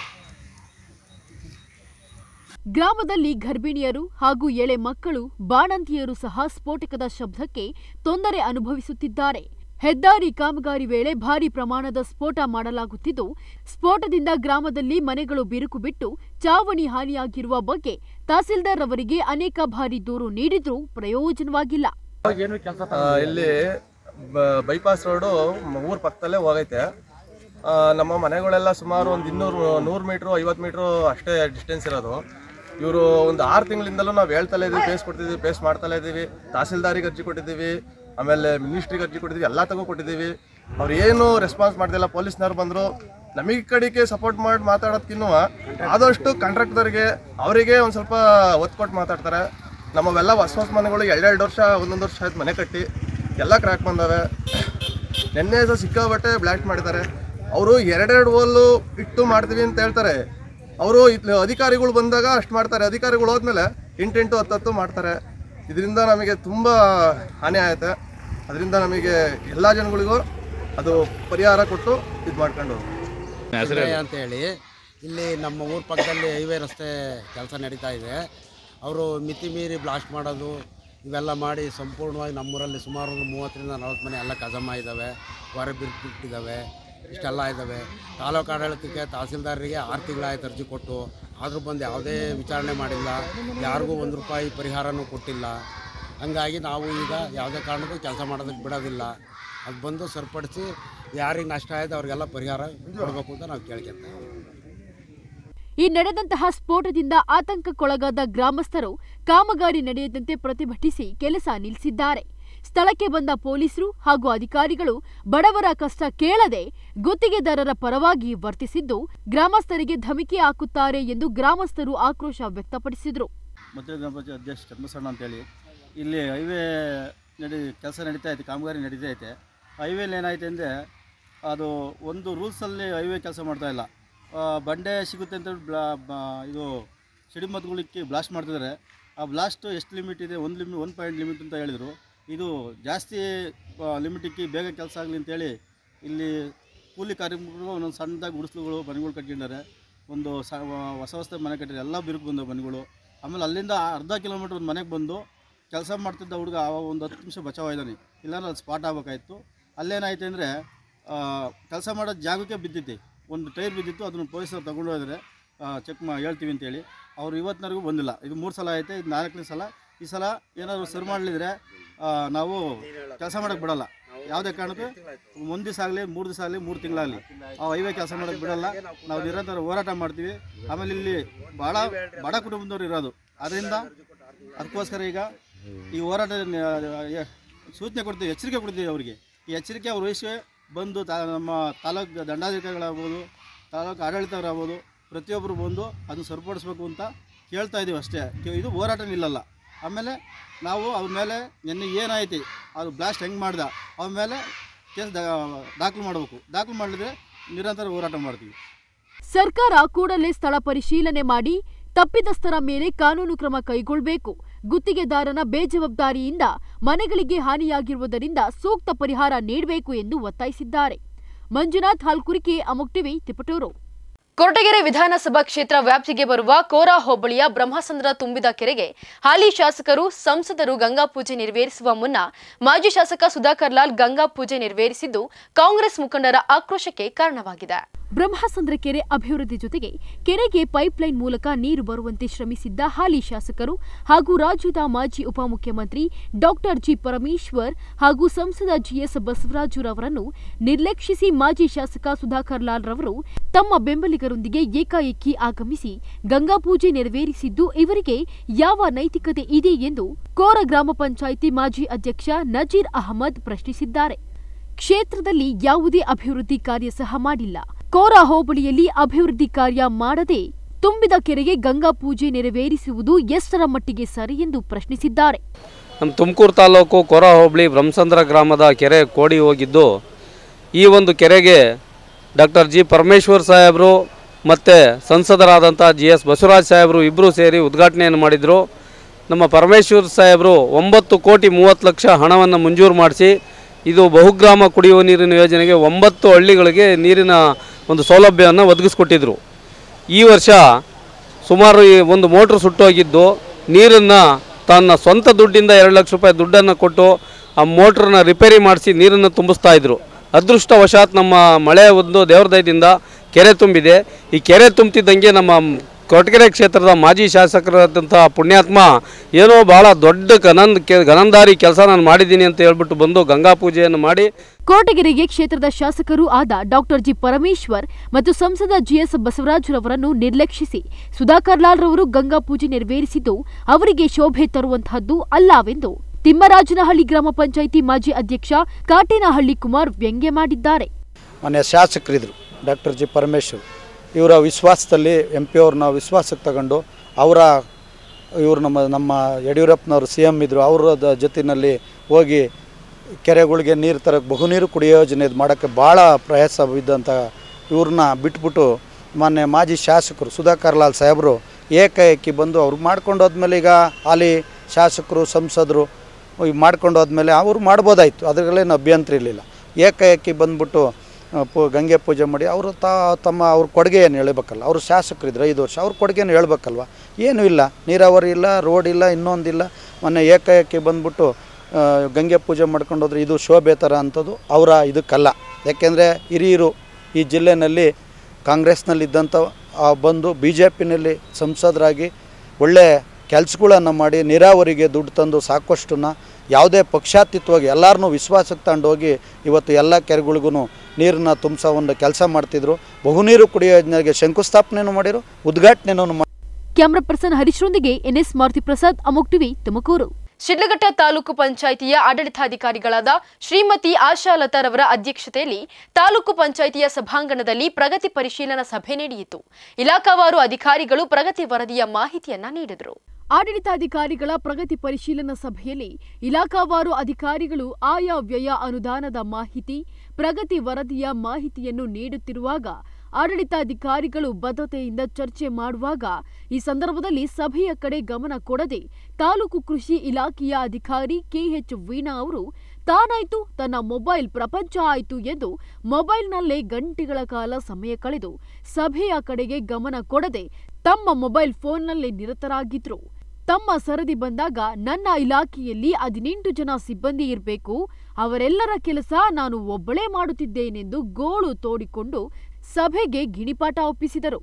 ಗ್ರಾಮದಲ್ಲಿ ಗರ್ಭಿಣಿಯರು ಹಾಗೂ ಎಳೆ ಮಕ್ಕಳು ಬಾಣಂತಿಯರು ಸಹ ಸ್ಫೋಟಕದ ಶಬ್ದಕ್ಕೆ ತೊಂದರೆ ಅನುಭವಿಸುತ್ತಿದ್ದಾರೆ ಹೆದ್ದಾರಿ ಕಾಮಗಾರಿ ವೇಳೆ ಭಾರಿ ಪ್ರಮಾಣದ ಸ್ಫೋಟ ಮಾಡಲಾಗುತ್ತಿದ್ದು ಸ್ಫೋಟದಿಂದ ಗ್ರಾಮದಲ್ಲಿ ಮನೆಗಳು ಬಿರುಕು ಬಿಟ್ಟು ಚಾವಣಿ ಹಾನಿಯಾಗಿರುವ ಬಗ್ಗೆ ತಹಸೀಲ್ದಾರ್ ಅವರಿಗೆ ಅನೇಕ ಬಾರಿ ದೂರು ನೀಡಿದ್ರೂ ಪ್ರಯೋಜನವಾಗಿಲ್ಲ ಆ, ಇಲ್ಲಿ ಬೈಪಾಸ್ ರೋಡು ಊರ ಪಕ್ಕದಲ್ಲೇ ಹೋಗೈತೆ ಆ, ನಮ್ಮ ಮನೆಗಳೆಲ್ಲ ಸುಮಾರು ಒಂದು ಇನ್ನೂರು ನೂರು ಮೀಟ್ರು ಐವತ್ತು ಮೀಟ್ರು ಅಷ್ಟೇ ಡಿಸ್ಟೆನ್ಸ್ ಇರೋದು ಇವರು ಒಂದು ಆರು ತಿಂಗಳಿಂದಲೂ ನಾವು ಹೇಳ್ತಲೇ ಇದ್ದೀವಿ ಪೇಸ್ ಕೊಡ್ತಿದ್ದೀವಿ ಪೇಸ್ ಮಾಡ್ತಲೇ ಇದ್ದೀವಿ ತಹಸೀಲ್ದಾರಿಗೆ ಅರ್ಜಿ ಕೊಟ್ಟಿದ್ದೀವಿ ಆಮೇಲೆ ಮಿನಿಸ್ಟ್ರಿಗೆ ಅರ್ಜಿ ಕೊಟ್ಟಿದ್ದೀವಿ ಎಲ್ಲ ತಗೋ ಕೊಟ್ಟಿದ್ದೀವಿ ಅವ್ರು ಏನು ರೆಸ್ಪಾನ್ಸ್ ಮಾಡ್ತಿಲ್ಲ ಪೊಲೀಸ್ನವ್ರು ಬಂದರು ನಮಗೆ ಕಡೆಗೆ ಸಪೋರ್ಟ್ ಮಾಡಿ ಮಾತಾಡೋದಕ್ಕಿನ್ನೂ ಆದಷ್ಟು ಕಾಂಟ್ರಾಕ್ಟರ್ಗೆ ಅವರಿಗೆ ಒಂದು ಸ್ವಲ್ಪ ಒತ್ತು ಕೊಟ್ಟು ಮಾತಾಡ್ತಾರೆ ನಮ್ಮವೆಲ್ಲ ಹೊಸ ಹೊಸ ಮನೆಗಳು ಎರಡೆರಡು ವರ್ಷ ಒಂದೊಂದು ವರ್ಷ ಆಯ್ತು ಮನೆ ಕಟ್ಟಿ ಎಲ್ಲ ಕ್ರ್ಯಾಕ್ ಬಂದವೆ ನಿನ್ನೆ ಸಹ ಸಿಕ್ಕಾಬಟ್ಟೆ ಬ್ಲಾಸ್ಟ್ ಮಾಡಿದ್ದಾರೆ ಅವರು ಎರಡೆರಡು ಓಲು ಇಟ್ಟು ಮಾಡ್ತೀವಿ ಅಂತ ಹೇಳ್ತಾರೆ ಅವರು ಅಧಿಕಾರಿಗಳು ಬಂದಾಗ ಅಷ್ಟು ಮಾಡ್ತಾರೆ ಅಧಿಕಾರಿಗಳು ಹೋದ್ಮೇಲೆ ಎಂಟೆಂಟು ಹತ್ತತ್ತು ಮಾಡ್ತಾರೆ ಇದರಿಂದ ನಮಗೆ ತುಂಬ ಹಾನಿ ಆಗುತ್ತೆ ಅದರಿಂದ ನಮಗೆ ಎಲ್ಲ ಜನಗಳಿಗೂ ಅದು ಪರಿಹಾರ ಕೊಟ್ಟು ಇದು ಮಾಡ್ಕೊಂಡು ಹೋಗ್ಬೇಕು. ಹೆಸರು ಸಿದ್ದಯ್ಯ ಅಂತೇಳಿ ಇಲ್ಲಿ ನಮ್ಮ ಊರ ಪಕ್ಕದಲ್ಲಿ ಹೈವೇ ರಸ್ತೆ ಕೆಲಸ ನಡೀತಾ ಇದೆ ಅವರು ಮಿತಿ ಮೀರಿ ಬ್ಲಾಸ್ಟ್ ಮಾಡೋದು ಇವೆಲ್ಲ ಮಾಡಿ ಸಂಪೂರ್ಣವಾಗಿ ನಮ್ಮೂರಲ್ಲಿ ಸುಮಾರು ಒಂದು ಮೂವತ್ತರಿಂದ ನಲ್ವತ್ತು ಮನೆ ಎಲ್ಲ ಕಜಮ್ಮ ಇದ್ದಾವೆ ಹೊರ ಬಿಟ್ಟಿದ್ದಾವೆ ಇಷ್ಟೆಲ್ಲ ಇದ್ದಾವೆ ತಾಲೂಕು ಆಡಳಿತಕ್ಕೆ ತಹಸೀಲ್ದಾರರಿಗೆ ಆರು ತಿಂಗಳಾಯ್ತು ಅರ್ಜಿ ಕೊಟ್ಟು ಆದರೂ ಬಂದು ಯಾವುದೇ ವಿಚಾರಣೆ ಮಾಡಿಲ್ಲ ಯಾರಿಗೂ ಒಂದು ರೂಪಾಯಿ ಪರಿಹಾರನೂ ಕೊಟ್ಟಿಲ್ಲ ಹಂಗಾಗಿ ನಾವು ಈಗ ಯಾವುದೇ ಕಾರಣಕ್ಕೂ ಕೆಲಸ ಮಾಡೋದಕ್ಕೆ ಬಿಡೋದಿಲ್ಲ ಅದು ಬಂದು ಸರಿಪಡಿಸಿ ಯಾರಿಗೆ ನಷ್ಟ ಆಯಿತು ಅವ್ರಿಗೆಲ್ಲ ಪರಿಹಾರ ಕೊಡಬೇಕು ಅಂತ ನಾವು ಕೇಳ್ಕೊತೀವಿ ಈ ನಡೆದಂತಹ ಸ್ಫೋಟದಿಂದ ಆತಂಕಕ್ಕೊಳಗಾದ ಗ್ರಾಮಸ್ಥರು ಕಾಮಗಾರಿ ನಡೆಯದಂತೆ ಪ್ರತಿಭಟಿಸಿ ಕೆಲಸ ನಿಲ್ಲಿಸಿದ್ದಾರೆ ಸ್ಥಳಕ್ಕೆ ಬಂದ ಪೊಲೀಸರು ಹಾಗೂ ಅಧಿಕಾರಿಗಳು ಬಡವರ ಕಷ್ಟ ಕೇಳದೆ ಗುತ್ತಿಗೆದಾರರ ಪರವಾಗಿ ವರ್ತಿಸಿದ್ದು ಗ್ರಾಮಸ್ಥರಿಗೆ ಧಮಕಿ ಹಾಕುತ್ತಾರೆ ಎಂದು ಗ್ರಾಮಸ್ಥರು ಆಕ್ರೋಶ ವ್ಯಕ್ತಪಡಿಸಿದರು ಮಧ್ಯ ಗ್ರಾಮ ಪಂಚಾಯತ್ ಅಧ್ಯಕ್ಷ ಚನ್ನಬಸಣ್ಣ ಅಂತೇಳಿ ಇಲ್ಲಿ ಹೈವೇ ನಡಿ ಕೆಲಸ ನಡೀತಾ ಐತೆ ಕಾಮಗಾರಿ ನಡೀತಾ ಐತೆ ಹೈವೇಲಿ ಏನಾಯ್ತು ಅಂದರೆ ಅದು ಒಂದು ರೂಲ್ಸಲ್ಲಿ ಹೈವೇ ಕೆಲಸ ಮಾಡ್ತಾ ಇಲ್ಲ ಆ, ಬಂಡೆ ಸಿಗುತ್ತೆ ಅಂತ ಹೇಳಿ ಬ್ಲಾ ಬ- ಇದು ಸಿಡಿಮದ್ದುಗಳಿಗೆ ಬ್ಲಾಸ್ಟ್ ಮಾಡ್ತಿದ್ದಾರೆ ಆ ಬ್ಲಾಸ್ಟ್ ಎಷ್ಟು ಲಿಮಿಟ್ ಇದೆ ಒಂದು ಲಿಮಿಟ್ ಒನ್ ಪಾಯಿಂಟ್ ಲಿಮಿಟ್ ಅಂತ ಹೇಳಿದರು ಇದು ಜಾಸ್ತಿ ಲಿಮಿಟಿಗೆ ಬೇಗ ಕೆಲಸ ಆಗಲಿ ಅಂತೇಳಿ ಇಲ್ಲಿ ಕೂಲಿ ಕಾರ್ಮಿಕರು ಒಂದೊಂದು ಸಣ್ಣದಾಗಿ ಗುಡಿಸ್ಲುಗಳು ಮನೆಗಳು ಕಟ್ಕೊಂಡಿದ್ದಾರೆ ಒಂದು ಸ ಹೊಸ ಹೊಸ ಮನೆ ಕಟ್ಟಿದ್ದಾರೆ ಎಲ್ಲ ಬಿರುಕು ಬಂದವು ಮನೆಗಳು ಆಮೇಲೆ ಅಲ್ಲಿಂದ ಅರ್ಧ ಕಿಲೋಮೀಟ್ರ್ ಒಂದು ಮನೆಗೆ ಬಂದು ಕೆಲಸ ಮಾಡ್ತಿದ್ದ ಹುಡುಗ ಆವಾಗ ಒಂದು ಹತ್ತು ನಿಮಿಷ ಬಚಾವಾಗಿದ್ದಾನೆ ಇಲ್ಲಾಂದ್ರೆ ಅದು ಸ್ಪಾಟ್ ಆಗಬೇಕಾಯ್ತು ಅಲ್ಲೇನಾಯ್ತು ಅಂದರೆ ಕೆಲಸ ಮಾಡೋ ಜಾಗಕ್ಕೆ ಬಿದ್ದಿತ್ತು ಒಂದು ಟೈರ್ ಬಿದ್ದಿತ್ತು ಅದನ್ನು ಪೊಲೀಸರು ತಗೊಂಡು ಹೋದರೆ ಚೆಕ್ ಮಾ ಹೇಳ್ತೀವಿ ಅಂತೇಳಿ ಅವ್ರು ಇವತ್ತಿನವರೆಗೂ ಬಂದಿಲ್ಲ ಇದು ಮೂರು ಸಲ ಐತೆ ಇದು ನಾಲ್ಕನೇ ಸಲ ಈ ಸಲ ಏನಾದರೂ ಸರಿ ಮಾಡಲಿದ್ರೆ ನಾವು ಕೆಲಸ ಮಾಡೋಕ್ಕೆ ಬಿಡಲ್ಲ ಯಾವುದೇ ಕಾರಣಕ್ಕೂ ಒಂದು ದಿವಸ ಆಗಲಿ ಮೂರು ದಿವಸ ಆಗಲಿ ಮೂರು ತಿಂಗಳಾಗಲಿ ಆ ಹೈವೇ ಕೆಲಸ ಮಾಡೋಕ್ಕೆ ಬಿಡಲ್ಲ ನಾವು ನಿರಂತರ ಹೋರಾಟ ಮಾಡ್ತೀವಿ ಆಮೇಲೆ ಇಲ್ಲಿ ಭಾಳ ಬಡ ಕುಟುಂಬದವ್ರು ಇರೋದು ಅದರಿಂದ ಅದಕ್ಕೋಸ್ಕರ ಈಗ ಈ ಹೋರಾಟ ನ- ಸೂಚನೆ ಕೊಡ್ತೀವಿ ಎಚ್ಚರಿಕೆ ಕೊಡ್ತೀವಿ ಅವರಿಗೆ ಈ ಎಚ್ಚರಿಕೆ ಅವ್ರ ವಹಿಸಿ ಬಂದು ತಾ ನಮ್ಮ ತಾಲೂಕು ದಂಡಾಧಿಕಾರಿಗಳಾಗ್ಬೋದು ತಾಲೂಕು ಆಡಳಿತವರಾಗ್ಬೋದು ಪ್ರತಿಯೊಬ್ಬರು ಬಂದು ಅದನ್ನು ಸರಿಪಡಿಸ್ಬೇಕು ಅಂತ ಕೇಳ್ತಾ ಇದ್ದೀವಿ ಅಷ್ಟೇ ಕೆ- ಇದು ಹೋರಾಟ ನಿಲ್ಲಲ್ಲ ಆಮೇಲೆ ನಾವು ಅವ್ರ ಮೇಲೆ ನಿನ್ನೆ ಏನಾಯ್ತು ಅದು ಬ್ಲಾಸ್ಟ್ ಹೆಂಗೆ ಮಾಡ್ದ ಅವ್ರ ಮೇಲೆ ಕೇಸ್ ದಾಖಲು ಮಾಡಬೇಕು ದಾಖಲು ಮಾಡಿದ್ರೆ ನಿರಂತರ ಹೋರಾಟ ಮಾಡ್ತೀವಿ ಸರ್ಕಾರ ಕೂಡಲೇ ಸ್ಥಳ ಪರಿಶೀಲನೆ ಮಾಡಿ ತಪ್ಪಿತಸ್ಥರ ಮೇಲೆ ಕಾನೂನು ಕ್ರಮ ಕೈಗೊಳ್ಳಬೇಕು ಗುತ್ತಿಗೆದಾರನ ಬೇಜವಾಬ್ದಾರಿಯಿಂದ ಮನೆಗಳಿಗೆ ಹಾನಿಯಾಗಿರುವುದರಿಂದ ಸೂಕ್ತ ಪರಿಹಾರ ನೀಡಬೇಕು ಎಂದು ಒತ್ತಾಯಿಸಿದ್ದಾರೆ ಮಂಜುನಾಥ್ ಹಾಲ್ಕುರಿಕೆ ಅಮುಕ್ ಟಿವಿ ತಿಪಟೂರು ಕೊರಟಗೆರೆ ವಿಧಾನಸಭಾ ಕ್ಷೇತ್ರ ವ್ಯಾಪ್ತಿಗೆ ಬರುವ ಕೋರಾ ಹೋಬಳಿಯ ಬ್ರಹ್ಮಸಂದ್ರ ತುಂಬಿದ ಕೆರೆಗೆ ಹಾಲಿ ಶಾಸಕರು ಸಂಸದರು ಗಂಗಾ ಪೂಜೆ ನೆರವೇರಿಸುವ ಮುನ್ನ ಮಾಜಿ ಶಾಸಕ ಸುಧಾಕರ್ ಲಾಲ್ ಗಂಗಾ ಪೂಜೆ ನೆರವೇರಿಸಿದ್ದು ಕಾಂಗ್ರೆಸ್ ಮುಖಂಡರ ಆಕ್ರೋಶಕ್ಕೆ ಕಾರಣವಾಗಿದೆ ಬ್ರಹ್ಮಸಂದ್ರ ಕೆರೆ ಅಭಿವೃದ್ಧಿ ಜೊತೆಗೆ ಕೆರೆಗೆ ಪೈಪ್ಲೈನ್ ಮೂಲಕ ನೀರು ಬರುವಂತೆ ಶ್ರಮಿಸಿದ್ದ ಹಾಲಿ ಶಾಸಕರು ಹಾಗೂ ರಾಜ್ಯದ ಮಾಜಿ ಉಪಮುಖ್ಯಮಂತ್ರಿ ಡಾಕ್ಟರ್ ಜಿ ಪರಮೇಶ್ವರ್ ಹಾಗೂ ಸಂಸದ ಜಿಎಸ್ ಬಸವರಾಜುರವರನ್ನು ನಿರ್ಲಕ್ಷಿಸಿ ಮಾಜಿ ಶಾಸಕ ಸುಧಾಕರ್ ಲಾಲ್ ರವರು ತಮ್ಮ ಬೆಂಬಲಿಗರೊಂದಿಗೆ ಏಕಾಏಕಿ ಆಗಮಿಸಿ ಗಂಗಾ ಪೂಜೆ ನೆರವೇರಿಸಿದ್ದು ಇವರಿಗೆ ಯಾವ ನೈತಿಕತೆ ಇದೆ ಎಂದು ಕೋರ ಗ್ರಾಮ ಪಂಚಾಯಿತಿ ಮಾಜಿ ಅಧ್ಯಕ್ಷ ನಜೀರ್ ಅಹಮದ್ ಪ್ರಶ್ನಿಸಿದ್ದಾರೆ ಕ್ಷೇತ್ರದಲ್ಲಿ ಯಾವುದೇ ಅಭಿವೃದ್ಧಿ ಕಾರ್ಯ ಸಹ ಮಾಡಿಲ್ಲ ಕೋರ ಹೋಬಳಿಯಲ್ಲಿ ಅಭಿವೃದ್ಧಿ ಕಾರ್ಯ ಮಾಡದೆ ತುಂಬಿದ ಕೆರೆಗೆ ಗಂಗಾ ಪೂಜೆ ನೆರವೇರಿಸುವುದು ಎಷ್ಟರ ಮಟ್ಟಿಗೆ ಸರಿ ಎಂದು ಪ್ರಶ್ನಿಸಿದ್ದಾರೆ ನಮ್ಮ ತುಮಕೂರು ತಾಲೂಕು ಕೊರ ಹೋಬಳಿ ಬ್ರಹ್ಮಸಂದ್ರ ಗ್ರಾಮದ ಕೆರೆ ಕೋಡಿ ಹೋಗಿದ್ದು ಈ ಒಂದು ಕೆರೆಗೆ ಡಾಕ್ಟರ್ ಜಿ ಪರಮೇಶ್ವರ್ ಸಾಹೇಬರು ಮತ್ತು ಸಂಸದರಾದಂಥ ಜಿ ಎಸ್ ಬಸವರಾಜ್ ಸಾಹೇಬರು ಇಬ್ಬರು ಸೇರಿ ಉದ್ಘಾಟನೆಯನ್ನು ಮಾಡಿದರು ನಮ್ಮ ಪರಮೇಶ್ವರ್ ಸಾಹೇಬರು ಒಂಬತ್ತು ಕೋಟಿ ಮೂವತ್ತು ಲಕ್ಷ ಹಣವನ್ನು ಮಂಜೂರು ಮಾಡಿಸಿ ಇದು ಬಹುಗ್ರಾಮ ಕುಡಿಯುವ ನೀರಿನ ಯೋಜನೆಗೆ ಒಂಬತ್ತು ಹಳ್ಳಿಗಳಿಗೆ ನೀರಿನ ಒಂದು ಸೌಲಭ್ಯವನ್ನು ಒದಗಿಸ್ಕೊಟ್ಟಿದ್ರು ಈ ವರ್ಷ ಸುಮಾರು ಈ ಒಂದು ಮೋಟ್ರ್ ಸುಟ್ಟೋಗಿದ್ದು ನೀರನ್ನು ತನ್ನ ಸ್ವಂತ ದುಡ್ಡಿಂದ ಎರಡು ಲಕ್ಷ ರೂಪಾಯಿ ದುಡ್ಡನ್ನು ಕೊಟ್ಟು ಆ ಮೋಟ್ರನ್ನ ರಿಪೇರಿ ಮಾಡಿಸಿ ನೀರನ್ನು ತುಂಬಿಸ್ತಾ ಇದ್ರು ಅದೃಷ್ಟವಶಾತ್ ನಮ್ಮ ಮಳೆ ಒಂದು ದೇವ್ರ ದಯದಿಂದ ಕೆರೆ ತುಂಬಿದೆ ಈ ಕೆರೆ ತುಂಬ್ತಿದ್ದಂಗೆ ನಮ್ಮ ಕೊರಟಗೆರೆ ಕ್ಷೇತ್ರದ ಮಾಜಿ ಶಾಸಕರಾದಂಥ ಪುಣ್ಯಾತ್ಮ ಏನೋ ಭಾಳ ದೊಡ್ಡ ಗನಂದ್ ಕೆ ಗನಂದಾರಿ ಕೆಲಸ ನಾನು ಮಾಡಿದ್ದೀನಿ ಅಂತ ಹೇಳ್ಬಿಟ್ಟು ಬಂದು ಗಂಗಾ ಪೂಜೆಯನ್ನು ಮಾಡಿ ಕೋಟಗೆರೆಗೆ ಕ್ಷೇತ್ರದ ಶಾಸಕರೂ ಆದ ಡಾಕ್ಟರ್ ಜಿ ಪರಮೇಶ್ವರ್ ಮತ್ತು ಸಂಸದ ಜಿಎಸ್ ಬಸವರಾಜರವರನ್ನು ನಿರ್ಲಕ್ಷಿಸಿ ಸುಧಾಕರ್ ಲಾಲ್ ರವರು ಗಂಗಾ ಪೂಜೆ ನೆರವೇರಿಸಿದ್ದು ಅವರಿಗೆ ಶೋಭೆ ತರುವಂತಹದ್ದು ಅಲ್ಲವೆಂದು ತಿಮ್ಮರಾಜನಹಳ್ಳಿ ಗ್ರಾಮ ಪಂಚಾಯಿತಿ ಮಾಜಿ ಅಧ್ಯಕ್ಷ ಕಾಟೇನಹಳ್ಳಿ ಕುಮಾರ್ ವ್ಯಂಗ್ಯ ಮಾಡಿದ್ದಾರೆ ಮೊನ್ನೆ ಶಾಸಕರಿದ್ದರು ಡಾಕ್ಟರ್ ಜಿ ಪರಮೇಶ್ವರ್ ಇವರ ವಿಶ್ವಾಸದಲ್ಲಿ ಎಂ ಪಿ ಅವ್ರನ್ನ ವಿಶ್ವಾಸಕ್ಕೆ ತಗೊಂಡು ಅವರ ಇವರು ನಮ್ಮ ನಮ್ಮ ಯಡಿಯೂರಪ್ಪನವರು ಸಿ ಎಮ್ ಇದ್ದರು ಅವರ ಜೊತೆಯಲ್ಲಿ ಹೋಗಿ ಕೆರೆಗಳಿಗೆ ನೀರು ತರಕ್ಕೆ ಬಹು ನೀರು ಕುಡಿಯೋ ಯೋಜನೆ ಇದು ಮಾಡೋಕ್ಕೆ ಭಾಳ ಪ್ರಯಾಸ ಬಿದ್ದಂಥ ಇವ್ರನ್ನ ಬಿಟ್ಬಿಟ್ಟು ಮೊನ್ನೆ ಮಾಜಿ ಶಾಸಕರು ಸುಧಾಕರ್ ಲಾಲ್ ಸಾಹೇಬರು ಏಕಾಏಕಿ ಬಂದು ಅವ್ರು ಮಾಡ್ಕೊಂಡು ಹೋದ್ಮೇಲೆ ಈಗ ಹಾಲಿ ಶಾಸಕರು ಸಂಸದರು ಈಗ ಮಾಡ್ಕೊಂಡು ಹೋದ್ಮೇಲೆ ಅವ್ರು ಮಾಡ್ಬೋದಾಯಿತು ಅದರಲ್ಲೇನು ಅಭ್ಯಂತರ ಇರಲಿಲ್ಲ ಏಕಾಏಕಿ ಬಂದ್ಬಿಟ್ಟು ಆ, ಪೂ ಗಂಗೆ ಪೂಜೆ ಮಾಡಿ ಅವರು ತಾ ತಮ್ಮ ಅವ್ರ ಕೊಡುಗೆಯನ್ನು ಹೇಳ್ಬೇಕಲ್ಲ ಅವರು ಶಾಸಕರಿದ್ರು ಐದು ವರ್ಷ ಅವ್ರ ಕೊಡುಗೆಯನ್ನು ಹೇಳ್ಬೇಕಲ್ವ ಏನೂ ಇಲ್ಲ ನೀರಾವರಿ ಇಲ್ಲ ರೋಡ್ ಇಲ್ಲ ಇನ್ನೊಂದಿಲ್ಲ ಮೊನ್ನೆ ಏಕಾಏಕಿ ಬಂದ್ಬಿಟ್ಟು ಆ, ಗಂಗೆ ಪೂಜೆ ಮಾಡ್ಕೊಂಡು ಹೋದ್ರೆ ಇದು ಶೋಭೆ ಥರ ಅಂಥದ್ದು ಅವರ ಇದಕ್ಕಲ್ಲ ಯಾಕೆಂದರೆ ಹಿರಿಯರು ಈ ಜಿಲ್ಲೆಯಲ್ಲಿ ಕಾಂಗ್ರೆಸ್ನಲ್ಲಿದ್ದಂಥ ಆ ಬಂದು ಬಿ ಜೆ ಪಿನಲ್ಲಿ ಸಂಸದರಾಗಿ ಒಳ್ಳೆ ಕೆಲಸಗಳನ್ನು ಮಾಡಿ ನೀರಾವರಿಗೆ ದುಡ್ಡು ತಂದು ಸಾಕಷ್ಟನ್ನ ಯಾವುದೇ ಪಕ್ಷಾತೀತವಾಗಿ ಎಲ್ಲರನ್ನೂ ವಿಶ್ವಾಸಕ್ಕೆ ತಗೊಂಡೋಗಿ ಇವತ್ತು ಎಲ್ಲ ಕೆರೆಗಳಿಗೂ ನೀರನ್ನ ತುಂಬಿಸೋ ಒಂದು ಕೆಲಸ ಮಾಡ್ತಿದ್ರು ಬಹುನೀರು ಕುಡಿಯೋ ಯೋಜನೆಗೆ ಶಂಕುಸ್ಥಾಪನೆಯೂ ಮಾಡಿರು ಉದ್ಘಾಟನೆಯೂ ಮಾಡಿ ಕ್ಯಾಮರಾ ಪರ್ಸನ್ ಹರೀಶ್ರೊಂದಿಗೆ ಎನ್ಎಸ್ ಮಾರುತಿ ಪ್ರಸಾದ್ ಅಮೋಕ್ ಟಿವಿ ತುಮಕೂರು ಶಿಡ್ಲಘಟ್ಟ ತಾಲೂಕು ಪಂಚಾಯಿತಿಯ ಆಡಳಿತಾಧಿಕಾರಿಗಳಾದ ಶ್ರೀಮತಿ ಆಶಾಲತಾರವರ ಅಧ್ಯಕ್ಷತೆಯಲ್ಲಿ ತಾಲೂಕು ಪಂಚಾಯಿತಿಯ ಸಭಾಂಗಣದಲ್ಲಿ ಪ್ರಗತಿ ಪರಿಶೀಲನಾ ಸಭೆ ನಡೆಯಿತು ಇಲಾಖಾವಾರು ಅಧಿಕಾರಿಗಳು ಪ್ರಗತಿ ವರದಿಯ ಮಾಹಿತಿಯನ್ನ ನೀಡಿದರು ಆಡಳಿತಾಧಿಕಾರಿಗಳ ಪ್ರಗತಿ ಪರಿಶೀಲನಾ ಸಭೆಯಲ್ಲಿ ಇಲಾಖಾವಾರು ಅಧಿಕಾರಿಗಳು ಆಯಾ ವ್ಯಯ ಅನುದಾನದ ಮಾಹಿತಿ ಪ್ರಗತಿ ವರದಿಯ ಮಾಹಿತಿಯನ್ನು ನೀಡುತ್ತಿರುವಾಗ ಆಡಳಿತಾಧಿಕಾರಿಗಳು ಬದ್ಧತೆಯಿಂದ ಚರ್ಚೆ ಮಾಡುವಾಗ ಈ ಸಂದರ್ಭದಲ್ಲಿ ಸಭೆಯ ಕಡೆ ಗಮನ ಕೊಡದೆ ತಾಲೂಕು ಕೃಷಿ ಇಲಾಖೆಯ ಅಧಿಕಾರಿ ಕೆಎಚ್ ವೀಣಾ ಅವರು ತಾನಾಯ್ತು ತನ್ನ ಮೊಬೈಲ್ ಪ್ರಪಂಚ ಆಯ್ತು ಎಂದು ಮೊಬೈಲ್ನಲ್ಲೇ ಗಂಟೆಗಳ ಕಾಲ ಸಮಯ ಕಳೆದು ಸಭೆಯ ಕಡೆಗೆ ಗಮನ ಕೊಡದೆ ತಮ್ಮ ಮೊಬೈಲ್ ಫೋನ್ನಲ್ಲೇ ನಿರತರಾಗಿದ್ರು ತಮ್ಮ ಸರದಿ ಬಂದಾಗ ನನ್ನ ಇಲಾಖೆಯಲ್ಲಿ ಹದಿನೆಂಟು ಜನ ಸಿಬ್ಬಂದಿ ಇರಬೇಕು ಅವರೆಲ್ಲರ ಕೆಲಸ ನಾನು ಒಬ್ಬಳೇ ಮಾಡುತ್ತಿದ್ದೇನೆಂದು ಗೋಳು ತೋಡಿಕೊಂಡು ಸಭೆಗೆ ಗಿಣಿಪಾಠ ಒಪ್ಪಿಸಿದರು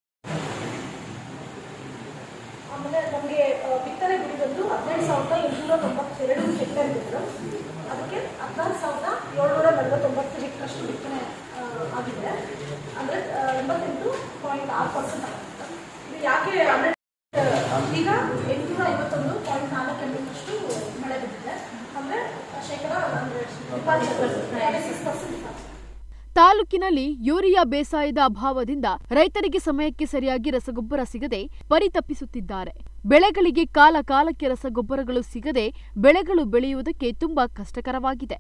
ಆಮೇಲೆ ನಮಗೆ ಬಿತ್ತನೆ ಗುರಿ ಬಂದು ಹದಿನೆಂಟು ಸಾವಿರದ ಎಂಟುನೂರ ತೊಂಬತ್ತೆರಡು ಹೆಕ್ಟೇರ್ ಇತ್ತು ಅದಕ್ಕೆ ಹದಿನಾರು ಸಾವಿರದ ಏಳ್ನೂರ ನಲವತ್ತೊಂಬತ್ತು ಹೆಕ್ಟರ್ಷ್ಟು ಬಿತ್ತನೆ ಆ, ಆಗಿದೆ ಅಂದರೆ ಎಂಬತ್ತೆಂಟು ಪಾಯಿಂಟ್ ಆರು ಪರ್ಸೆಂಟ್ ಆಗುತ್ತೆ ಇದು ಯಾಕೆ ಹಂಡ್ರೆಡ್ ಈಗ ಎಂಟುನೂರ ಐವತ್ತೊಂದು ಪಾಯಿಂಟ್ ನಾಲ್ಕು ಎಂಬತ್ತಷ್ಟು ಮಳೆ ಬಿದ್ದಿದೆ ಅಂದರೆ ಶೇಕಡ ಅಂದರೆ ಇಪ್ಪತ್ತು ಸಿಕ್ಸ್ ಪರ್ಸೆಂಟ್ ತಾಲೂಕಿನಲ್ಲಿ ಯೂರಿಯಾ ಬೇಸಾಯದ ಅಭಾವದಿಂದ ರೈತರಿಗೆ ಸಮಯಕ್ಕೆ ಸರಿಯಾಗಿ ರಸಗೊಬ್ಬರ ಸಿಗದೆ ಪರಿತಪ್ಪಿಸುತ್ತಿದ್ದಾರೆ ಬೆಳೆಗಳಿಗೆ ಕಾಲ ಕಾಲಕ್ಕೆ ರಸಗೊಬ್ಬರಗಳು ಸಿಗದೆ ಬೆಳೆಗಳು ಬೆಳೆಯುವುದಕ್ಕೆ ತುಂಬಾ ಕಷ್ಟಕರವಾಗಿದೆ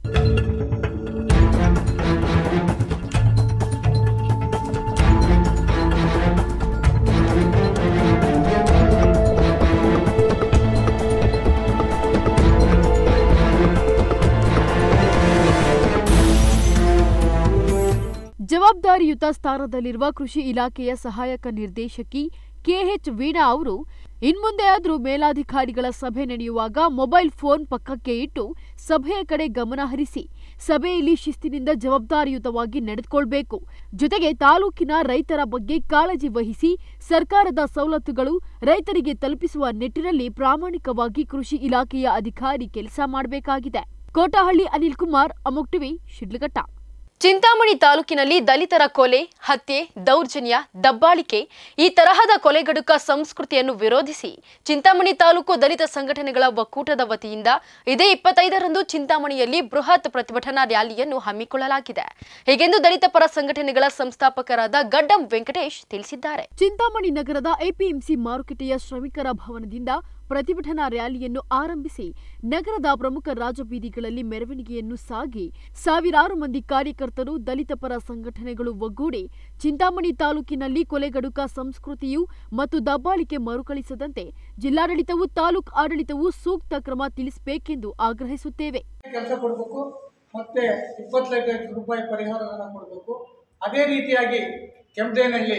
ಜವಾಬ್ದಾರಿಯುತ ಸ್ಥಾನದಲ್ಲಿರುವ ಕೃಷಿ ಇಲಾಖೆಯ ಸಹಾಯಕ ನಿರ್ದೇಶಕಿ ಕೆಎಚ್ ವೀಣಾ ಅವರು ಇನ್ಮುಂದೆ ಆದರೂ ಮೇಲಾಧಿಕಾರಿಗಳ ಸಭೆ ನಡೆಯುವಾಗ ಮೊಬೈಲ್ ಫೋನ್ ಪಕ್ಕಕ್ಕೆ ಇಟ್ಟು ಸಭೆಯ ಕಡೆ ಗಮನ ಹರಿಸಿ ಸಭೆಯಲ್ಲಿ ಶಿಸ್ತಿನಿಂದ ಜವಾಬ್ದಾರಿಯುತವಾಗಿ ನಡೆದುಕೊಳ್ಬೇಕು ಜೊತೆಗೆ ತಾಲೂಕಿನ ರೈತರ ಬಗ್ಗೆ ಕಾಳಜಿ ವಹಿಸಿ ಸರ್ಕಾರದ ಸವಲತ್ತುಗಳು ರೈತರಿಗೆ ತಲುಪಿಸುವ ನಿಟ್ಟಿನಲ್ಲಿ ಪ್ರಾಮಾಣಿಕವಾಗಿ ಕೃಷಿ ಇಲಾಖೆಯ ಅಧಿಕಾರಿ ಕೆಲಸ ಮಾಡಬೇಕಾಗಿದೆ ಕೋಟಹಳ್ಳಿ ಅನಿಲ್ ಕುಮಾರ್ ಅಮೋಕ್ ಟಿವಿ ಶಿಡ್ಲಘಟ್ಟ ಚಿಂತಾಮಣಿ ತಾಲೂಕಿನಲ್ಲಿ ದಲಿತರ ಕೊಲೆ ಹತ್ಯೆ ದೌರ್ಜನ್ಯ ದಬ್ಬಾಳಿಕೆ ಈ ತರಹದ ಕೊಲೆಗಡುಕ ಸಂಸ್ಕೃತಿಯನ್ನು ವಿರೋಧಿಸಿ ಚಿಂತಾಮಣಿ ತಾಲೂಕು ದಲಿತ ಸಂಘಟನೆಗಳ ಒಕ್ಕೂಟದ ವತಿಯಿಂದ ಇದೇ ಇಪ್ಪತ್ತೈದರಂದು ಚಿಂತಾಮಣಿಯಲ್ಲಿ ಬೃಹತ್ ಪ್ರತಿಭಟನಾ ರ್ಯಾಲಿಯನ್ನು ಹಮ್ಮಿಕೊಳ್ಳಲಾಗಿದೆ ಹೀಗೆಂದು ದಲಿತ ಪರ ಸಂಘಟನೆಗಳ ಸಂಸ್ಥಾಪಕರಾದ ಗಡ್ಡಂ ವೆಂಕಟೇಶ್ ತಿಳಿಸಿದ್ದಾರೆ ಚಿಂತಾಮಣಿ ನಗರದ ಎಪಿಎಂಸಿ ಮಾರುಕಟ್ಟೆಯ ಶ್ರಮಿಕರ ಭವನದಿಂದ ಪ್ರತಿಭಟನಾ ರ್ಯಾಲಿಯನ್ನು ಆರಂಭಿಸಿ ನಗರದ ಪ್ರಮುಖ ರಾಜಬೀದಿಗಳಲ್ಲಿ ಮೆರವಣಿಗೆಯನ್ನು ಸಾಗಿ ಸಾವಿರಾರು ಮಂದಿ ಕಾರ್ಯಕರ್ತರು ದಲಿತ ಪರ ಸಂಘಟನೆಗಳು ಒಗ್ಗೂಡಿ ಚಿಂತಾಮಣಿ ತಾಲೂಕಿನಲ್ಲಿ ಕೊಲೆಗಡುಕ ಸಂಸ್ಕೃತಿಯು ಮತ್ತು ದಬ್ಬಾಳಿಕೆ ಮರುಕಳಿಸದಂತೆ ಜಿಲ್ಲಾಡಳಿತವು ತಾಲೂಕು ಆಡಳಿತವು ಸೂಕ್ತ ಕ್ರಮ ತಿಳಿಸಬೇಕೆಂದು ಆಗ್ರಹಿಸುತ್ತೇವೆ ಕೆಲಸ ಕೊಡಬೇಕು ಮತ್ತೆ ಇಪ್ಪತ್ತು ಲಕ್ಷ ರೂಪಾಯಿ ಪರಿಹಾರವನ್ನು ಕೊಡಬೇಕು ಅದೇ ರೀತಿಯಾಗಿ ಕೆಂಪೇನಹಳ್ಳಿ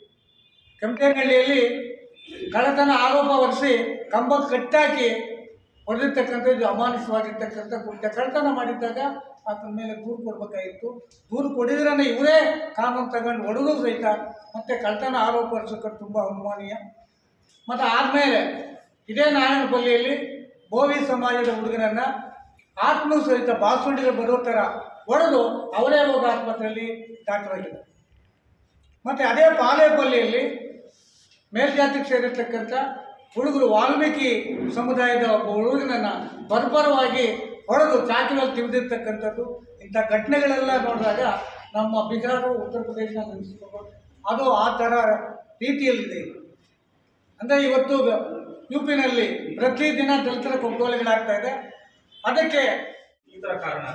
ಕೆಂಪೇನಹಳ್ಳಿಯಲ್ಲಿ ಕಳ್ಳತನ ಆರೋಪ ಹೊರಿಸಿ ಕಂಬ ಕಟ್ಟಾಕಿ ಹೊಡೆದಿರ್ತಕ್ಕಂಥದ್ದು ಅಮಾನುಷವಾಗಿರ್ತಕ್ಕಂಥ ಕೃತ್ಯ ಕಳ್ಳತನ ಮಾಡಿದ್ದಾಗ ಆತನ ಮೇಲೆ ದೂರು ಕೊಡಬೇಕಾಗಿತ್ತು ದೂರು ಕೊಡಿದ್ರೇ ಇವರೇ ಕಾನೂನು ತಗೊಂಡು ಹೊಡೆದು ಸಹಿತ ಮತ್ತೆ ಕಳ್ಳತನ ಆರೋಪ ಹೊರಿಸೋಕೆ ತುಂಬ ಅನುಮಾನೀಯ ಮತ್ತು ಆದಮೇಲೆ ಇದೇ ನಾರಾಯಣಪಲ್ಲಿಯಲ್ಲಿ ಬೋವಿ ಸಮಾಜದ ಹುಡುಗರನ್ನ ಆತ್ಮ ಸಹಿತ ಬಾಸುಂಡಿಗೆ ಬರೋ ಥರ ಹೊಡೆದು ಅವರೇ ಹೋಗಿ ಆಸ್ಪತ್ರೆಯಲ್ಲಿ ದಾಖಲಾಗಿದೆ ಮತ್ತು ಅದೇ ಪಾಲೇಪಲ್ಲಿಯಲ್ಲಿ ಮೇಲ್ಜಾತಿಗೆ ಸೇರಿರ್ತಕ್ಕಂಥ ಹುಡುಗರು ವಾಲ್ಮೀಕಿ ಸಮುದಾಯದ ಒಬ್ಬ ಹುಡುಗನನ್ನು ಬರ್ಬರವಾಗಿ ಹೊಡೆದು ಚಾಕಿನಲ್ಲಿ ತಿಂದಿರ್ತಕ್ಕಂಥದ್ದು ಇಂಥ ಘಟನೆಗಳೆಲ್ಲ ನೋಡಿದಾಗ ನಮ್ಮ ಬಿಹಾರ ಉತ್ತರ ಪ್ರದೇಶ ನೆನೆಸ್ಕೋಬೋದು ಅದು ಆ ಥರ ರೀತಿಯಲ್ಲಿದೆ ಇದು ಅಂದರೆ ಇವತ್ತು ಯು ಪಿನಲ್ಲಿ ಪ್ರತಿದಿನ ದಲಿತರ ಕೊಗ್ಗೋಲೆಗಳಾಗ್ತಾ ಇದೆ ಅದಕ್ಕೆ ಈ ತರ ಕಾರಣ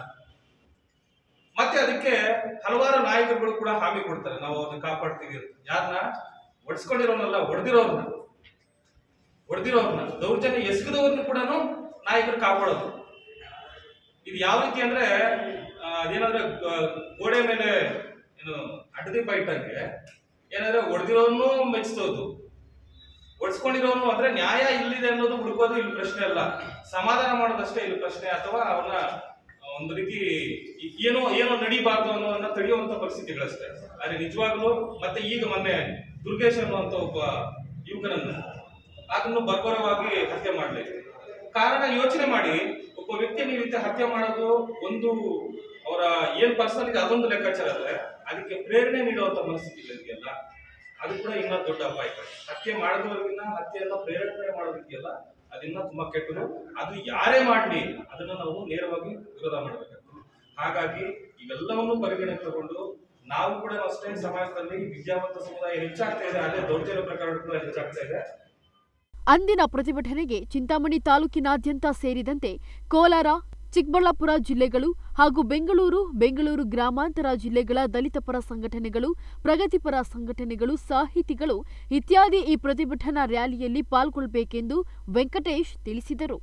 ಮತ್ತೆ ಅದಕ್ಕೆ ಹಲವಾರು ನಾಯಕರುಗಳು ಕೂಡ ಹಾಮಿ ಕೊಡ್ತಾರೆ ನಾವು ಅದನ್ನ ಕಾಪಾಡ್ತೀವಿ ಅಂತ ಯಾರನ್ನ ಒಡ್ಸ್ಕೊಂಡಿರೋನಲ್ಲ ಹೊಡೆದಿರೋರ್ನ ಹೊಡೆದಿರೋರ್ನ ದೌರ್ಜನ್ಯ ಎಸಗದವ್ರನ್ನ ಕೂಡ ನಾಯಕರು ಕಾಪಾಡೋದು ಇದು ಯಾವ ರೀತಿ ಅಂದ್ರೆ ಆ, ಅದೇನಂದ್ರೆ ಗ- ಗೋಡೆ ಮೇಲೆ ಏನು ಅಡ್ಡದೀಪ ಇಟ್ಟಂಗೆ ಏನಂದ್ರೆ ಹೊಡೆದಿರೋನು ಮೆಚ್ಚಿಸೋದು ಒಡ್ಸ್ಕೊಂಡಿರೋನು ಅಂದ್ರೆ ನ್ಯಾಯ ಇಲ್ಲಿದೆ ಅನ್ನೋದು ಹುಡುಕೋದು ಇಲ್ಲಿ ಪ್ರಶ್ನೆ ಅಲ್ಲ ಸಮಾಧಾನ ಮಾಡೋದಷ್ಟೇ ಇಲ್ಲಿ ಪ್ರಶ್ನೆ ಅಥವಾ ಅವನ್ನ ಒಂದು ರೀತಿ ಏನೋ ಏನೋ ನಡಿಬಾರ್ದು ಅನ್ನೋದನ್ನ ತಡೆಯುವಂತ ಪರಿಸ್ಥಿತಿಗಳಷ್ಟೇ ಆದ್ರೆ ನಿಜವಾಗ್ಲೂ ಮತ್ತೆ ಈಗ ಮೊನ್ನೆ ದುರ್ಗೇಶ್ ಅನ್ನುವಂತ ಒಬ್ಬ ಯುವಕನನ್ನ ಅದನ್ನು ಬರ್ಬರವಾಗಿ ಹತ್ಯೆ ಮಾಡಲಿ ಕಾರಣ ಯೋಚನೆ ಮಾಡಿ ಒಬ್ಬ ವ್ಯಕ್ತಿಯನ್ನು ಈ ರೀತಿ ಹತ್ಯೆ ಮಾಡೋದು ಒಂದು ಅವರ ಏನ್ ಪರ್ಸನಲ್ ಇದೆ ಅದೊಂದು ಲೆಕ್ಕಾಚಾರ ಆದ್ರೆ ಅದಕ್ಕೆ ಪ್ರೇರಣೆ ನೀಡುವಂತ ಮನಸ್ಥಿತಿಗಳಿದೆಯಲ್ಲ ಅದು ಕೂಡ ಇನ್ನ ದೊಡ್ಡ ಅಪಾಯಕಾರಿ ಹತ್ಯೆ ಮಾಡಿದವರಿಗಿನ್ನ ಹತ್ಯೆಯನ್ನ ಪ್ರೇರೇಪಣೆ ಮಾಡೋದಕ್ಕೆಲ್ಲ ಅದಿನ್ನ ತುಂಬಾ ಕೆಟ್ಟದು ಅದು ಯಾರೇ ಮಾಡಲಿ ಅದನ್ನ ನಾವು ನೇರವಾಗಿ ವಿರೋಧ ಮಾಡಬೇಕಾಗ್ತದೆ ಹಾಗಾಗಿ ಇವೆಲ್ಲವನ್ನು ಪರಿಗಣನೆ ತಗೊಂಡು ನಾವು ಕೂಡ ಅಷ್ಟೇ ಸಮಾಜದಲ್ಲಿ ವಿದ್ಯಾವಂತ ಸಮುದಾಯ ಹೆಚ್ಚಾಗ್ತಾ ಇದೆ ಅದೇ ದೌರ್ಜನ್ಯ ಪ್ರಕರಣ ಕೂಡ ಹೆಚ್ಚಾಗ್ತಾ ಇದೆ ಅಂದಿನ ಪ್ರತಿಭಟನೆಗೆ ಚಿಂತಾಮಣಿ ತಾಲೂಕಿನಾದ್ಯಂತ ಸೇರಿದಂತೆ ಕೋಲಾರ ಚಿಕ್ಕಬಳ್ಳಾಪುರ ಜಿಲ್ಲೆಗಳು ಹಾಗೂ ಬೆಂಗಳೂರು ಬೆಂಗಳೂರು ಗ್ರಾಮಾಂತರ ಜಿಲ್ಲೆಗಳ ದಲಿತ ಪರ ಸಂಘಟನೆಗಳು ಪ್ರಗತಿಪರ ಸಂಘಟನೆಗಳು ಸಾಹಿತಿಗಳು ಇತ್ಯಾದಿ ಈ ಪ್ರತಿಭಟನಾ ರ್ಯಾಲಿಯಲ್ಲಿ ಪಾಲ್ಗೊಳ್ಳಬೇಕೆಂದು ವೆಂಕಟೇಶ್ ತಿಳಿಸಿದರು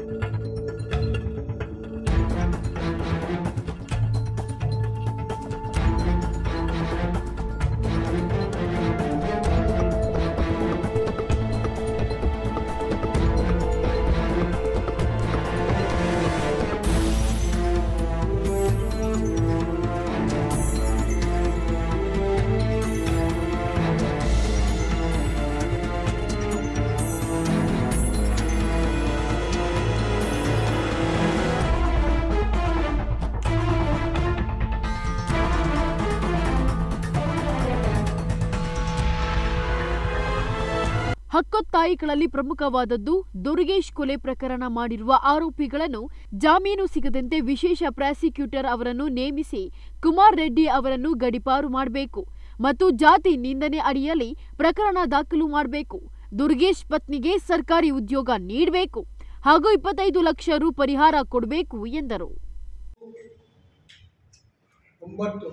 ಹಕ್ಕೊತ್ತಾಯಿಗಳಲ್ಲಿ ಪ್ರಮುಖವಾದದ್ದು ದುರ್ಗೇಶ್ ಕೊಲೆ ಪ್ರಕರಣ ಮಾಡಿರುವ ಆರೋಪಿಗಳನ್ನು ಜಾಮೀನು ಸಿಗದಂತೆ ವಿಶೇಷ ಪ್ರಾಸಿಕ್ಯೂಟರ್ ಅವರನ್ನು ನೇಮಿಸಿ ಕುಮಾರ್ ರೆಡ್ಡಿ ಅವರನ್ನು ಗಡಿಪಾರು ಮಾಡಬೇಕು ಮತ್ತು ಜಾತಿ ನಿಂದನೆ ಅಡಿಯಲ್ಲಿ ಪ್ರಕರಣ ದಾಖಲು ಮಾಡಬೇಕು ದುರ್ಗೇಶ್ ಪತ್ನಿಗೆ ಸರ್ಕಾರಿ ಉದ್ಯೋಗ ನೀಡಬೇಕು ಹಾಗೂ ಇಪ್ಪತ್ತೈದು ಲಕ್ಷ ರು ಪರಿಹಾರ ಕೊಡಬೇಕು ಎಂದರು ಒಂಬತ್ತು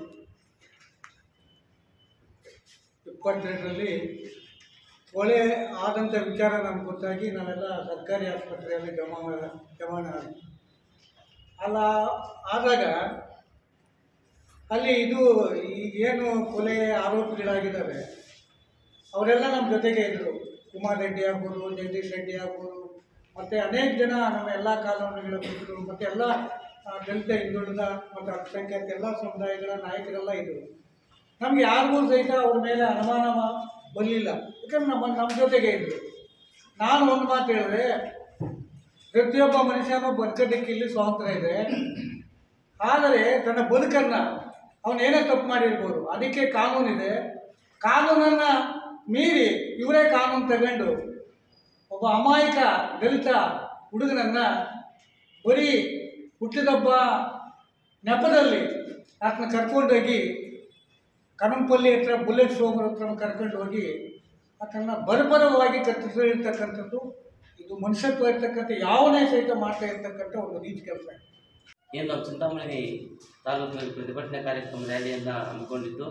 ಇಪ್ಪತ್ತೆರಡರಲ್ಲಿ ಕೊಲೆ ಆದಂಥ ವಿಚಾರ ನಮ್ಗೆ ಗೊತ್ತಾಗಿ ನಾವೆಲ್ಲ ಸರ್ಕಾರಿ ಆಸ್ಪತ್ರೆಯಲ್ಲಿ ಜಮಾ ಜಮಾನ ಅಲ್ಲ ಆದಾಗ ಅಲ್ಲಿ ಇದು ಈಗೇನು ಕೊಲೆ ಆರೋಪಿಗಳಾಗಿದ್ದಾವೆ ಅವರೆಲ್ಲ ನಮ್ಮ ಜೊತೆಗೆ ಇದ್ದರು ಕುಮಾರ್ ರೆಡ್ಡಿ ಆಗ್ಬೋದು ಜಗದೀಶ್ ರೆಡ್ಡಿ ಆಗ್ಬೋದು ಮತ್ತು ಅನೇಕ ಜನ ನಮ್ಮ ಎಲ್ಲ ಕಾನೂನುಗಳ ಮಿತ್ರರು ಮತ್ತು ಎಲ್ಲ ಆ, ದಲಿತ ಹಿಂದುಳಿದ ಮತ್ತು ಅಲ್ಪಸಂಖ್ಯಾತ ಎಲ್ಲ ಸಮುದಾಯಗಳ ನಾಯಕರೆಲ್ಲ ಇದ್ದರು ನಮ್ಗೆ ಯಾರಿಗೂ ಸಹಿತ ಅವ್ರ ಮೇಲೆ ಅನುಮಾನ ಮಾ- ಬರಲಿಲ್ಲ ಯಾಕಂದ್ರೆ ನಮ್ಮ ನಮ್ಮ ಜೊತೆಗೆ ಇದ್ದರು ನಾನು ಒಂದು ಮಾತು ಹೇಳಿದ್ರೆ ಪ್ರತಿಯೊಬ್ಬ ಮನುಷ್ಯನೂ ಬದುಕೋದಕ್ಕೆ ಇಲ್ಲಿ ಸ್ವಾತಂತ್ರ್ಯ ಇದೆ ಆದರೆ ತನ್ನ ಬದುಕನ್ನು ಅವನೇನೇ ತಪ್ಪು ಮಾಡಿರ್ಬೋದು ಅದಕ್ಕೆ ಕಾನೂನಿದೆ ಕಾನೂನನ್ನು ಮೀರಿ ಇವರೇ ಕಾನೂನು ತಗೊಂಡು ಒಬ್ಬ ಅಮಾಯಕ ದಲಿತ ಹುಡುಗನನ್ನ ಬರೀ ಹುಟ್ಟಿದಬ್ಬ ನೆಪದಲ್ಲಿ ಆತನ ಕರ್ಕೊಂಡೋಗಿ ಕನಂಪಲ್ಲಿ ಹತ್ರ ಬುಲೆಟ್ ಶೋಮರ್ ಹತ್ರ ಕರ್ಕೊಂಡು ಹೋಗಿ ಆತನ ಬರ್ಬರವಾಗಿ ಕತ್ತಿಸಿರ್ತಕ್ಕಂಥದ್ದು ಇದು ಮನುಷ್ಯತ್ವ ಇರ್ತಕ್ಕಂಥ ಯಾವನೇ ಸಹಿತ ಮಾಡ್ತಾ ಇರ್ತಕ್ಕಂಥ ಒಂದು ನೀಚ ಕೆಲಸ ಏನು ನಾವು ಚಿಂತಾಮಣಿ ತಾಲೂಕಿನಲ್ಲಿ ಪ್ರತಿಭಟನೆ ಕಾರ್ಯಕ್ರಮ ರ್ಯಾಲಿಯನ್ನು ಹಮ್ಮಿಕೊಂಡಿದ್ದು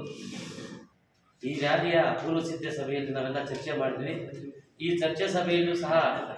ಈ ರ್ಯಾಲಿಯ ಪೂರ್ವ ಸಿದ್ಧ ಸಭೆಯಲ್ಲಿ ನಾವೆಲ್ಲ ಚರ್ಚೆ ಮಾಡಿದ್ವಿ ಈ ಚರ್ಚೆ ಸಭೆಯಲ್ಲೂ ಸಹ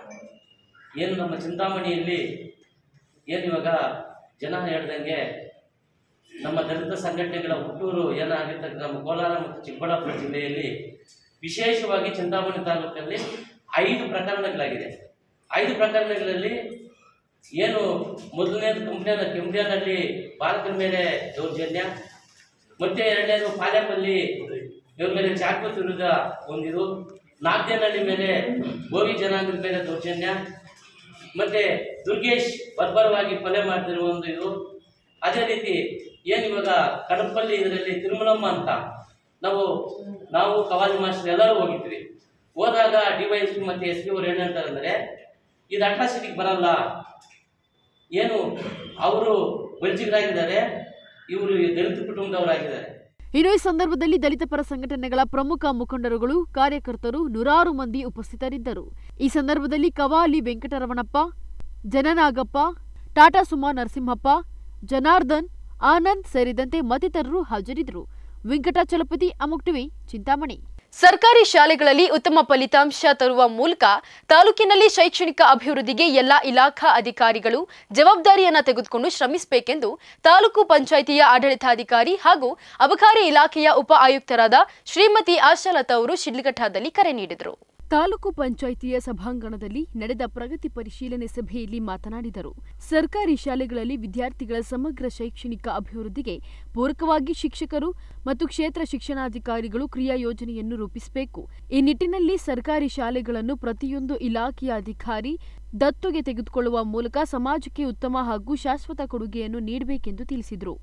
ಏನು ನಮ್ಮ ಚಿಂತಾಮಣಿಯಲ್ಲಿ ಏನು ಇವಾಗ ಜನ ಹೇಳ್ದಂಗೆ ನಮ್ಮ ದಲಿತ ಸಂಘಟನೆಗಳ ಹುಟ್ಟೂರು ಏನಾಗಿರ್ತಕ್ಕ ನಮ್ಮ ಕೋಲಾರ ಮತ್ತು ಚಿಕ್ಕಬಳ್ಳಾಪುರ ಜಿಲ್ಲೆಯಲ್ಲಿ ವಿಶೇಷವಾಗಿ ಚಿಂತಾಮಣಿ ತಾಲೂಕಲ್ಲಿ ಐದು ಪ್ರಕರಣಗಳಾಗಿದೆ ಐದು ಪ್ರಕರಣಗಳಲ್ಲಿ ಏನು ಮೊದಲನೇದು ಕಂಪ್ನಿಯ ಕೆಂಪ್ಯಾನಲ್ಲಿ ಬಾಲಕರ ಮೇಲೆ ದೌರ್ಜನ್ಯ ಮತ್ತೆ ಎರಡನೇದು ಪಾಲ್ಯಪಲ್ಲಿ ಇವ್ರ ಮೇಲೆ ಚಾಕು ವಿರುದ್ಧ ಒಂದಿದು ನಾಗ್ದೇನಹಳ್ಳಿ ಮೇಲೆ ಗೋವಿ ಜನಾಂಗದ ಮೇಲೆ ದೌರ್ಜನ್ಯ ಮತ್ತೆ ದುರ್ಗೇಶ್ ಬರ್ಬರವಾಗಿ ಕೊಲೆ ಮಾಡ್ತಿರುವ ಒಂದು ಇದು ಅದೇ ರೀತಿ ಏನು ಇವಾಗ ಕಡಪಲ್ಲಿ ಇದರಲ್ಲಿ ತಿರುಮಲಮ್ಮ ಅಂತ ನಾವು ನಾವು ಕವಾಲಿ ಮಾಸ್ಟರ್ ಎಲ್ಲರೂ ಹೋಗಿದ್ವಿ ಹೋದಾಗ ಡಿ ವೈ ಎಸ್ ಪಿ ಮತ್ತು ಎಸ್ ಪಿ ಅವ್ರು ಏನು ಹೇಳ್ತಾರೆ ಅಂದರೆ ಇದು ಅಟ್ರಾಸಿಟಿಗೆ ಬರಲ್ಲ ಏನು ಅವರು ವೈಜ್ಞರಾಗಿದ್ದಾರೆ ಇವರು ದಲಿತ ಕುಟುಂಬದವರಾಗಿದ್ದಾರೆ ಇನ್ನು ಈ ಸಂದರ್ಭದಲ್ಲಿ ದಲಿತ ಪರ ಸಂಘಟನೆಗಳ ಪ್ರಮುಖ ಮುಖಂಡರುಗಳು ಕಾರ್ಯಕರ್ತರು ನೂರಾರು ಮಂದಿ ಉಪಸ್ಥಿತರಿದ್ದರು ಈ ಸಂದರ್ಭದಲ್ಲಿ ಕವಾಲಿ ವೆಂಕಟರಮಣಪ್ಪ ಜನನಾಗಪ್ಪ ಟಾಟಾ ಸುಮಾ ನರಸಿಂಹಪ್ಪ ಜನಾರ್ದನ್ ಆನಂದ್ ಸೇರಿದಂತೆ ಮತ್ತಿತರರು ಹಾಜರಿದ್ದರು ವೆಂಕಟಾಚಲಪತಿ ಅಮುಕ್ ಟಿವಿ ಚಿಂತಾಮಣಿ ಸರ್ಕಾರಿ ಶಾಲೆಗಳಲ್ಲಿ ಉತ್ತಮ ಫಲಿತಾಂಶ ತರುವ ಮೂಲಕ ತಾಲೂಕಿನಲ್ಲಿ ಶೈಕ್ಷಣಿಕ ಅಭಿವೃದ್ಧಿಗೆ ಎಲ್ಲಾ ಇಲಾಖಾ ಅಧಿಕಾರಿಗಳು ಜವಾಬ್ದಾರಿಯನ್ನ ತೆಗೆದುಕೊಂಡು ಶ್ರಮಿಸಬೇಕೆಂದು ತಾಲೂಕು ಪಂಚಾಯಿತಿಯ ಆಡಳಿತಾಧಿಕಾರಿ ಹಾಗೂ ಅಬಕಾರಿ ಇಲಾಖೆಯ ಉಪ ಆಯುಕ್ತರಾದ ಶ್ರೀಮತಿ ಆಶಾಲತಾ ಅವರು ಶಿಡ್ಲಘಟ್ಟದಲ್ಲಿ ಕರೆ ನೀಡಿದರು ತಾಲೂಕು ಪಂಚಾಯಿತಿಯ ಸಭಾಂಗಣದಲ್ಲಿ ನಡೆದ ಪ್ರಗತಿ ಪರಿಶೀಲನೆ ಸಭೆಯಲ್ಲಿ ಮಾತನಾಡಿದರು ಸರ್ಕಾರಿ ಶಾಲೆಗಳಲ್ಲಿ ವಿದ್ಯಾರ್ಥಿಗಳ ಸಮಗ್ರ ಶೈಕ್ಷಣಿಕ ಅಭಿವೃದ್ಧಿಗೆ ಪೂರಕವಾಗಿ ಶಿಕ್ಷಕರು ಮತ್ತು ಕ್ಷೇತ್ರ ಶಿಕ್ಷಣಾಧಿಕಾರಿಗಳು ಕ್ರಿಯಾ ಯೋಜನೆಯನ್ನು ರೂಪಿಸಬೇಕು ಈ ನಿಟ್ಟಿನಲ್ಲಿ ಸರ್ಕಾರಿ ಶಾಲೆಗಳನ್ನು ಪ್ರತಿಯೊಂದು ಇಲಾಖೆಯ ಅಧಿಕಾರಿ ದತ್ತುಗೆ ತೆಗೆದುಕೊಳ್ಳುವ ಮೂಲಕ ಸಮಾಜಕ್ಕೆ ಉತ್ತಮ ಹಾಗೂ ಶಾಶ್ವತ ಕೊಡುಗೆಯನ್ನು ನೀಡಬೇಕೆಂದು ತಿಳಿಸಿದರು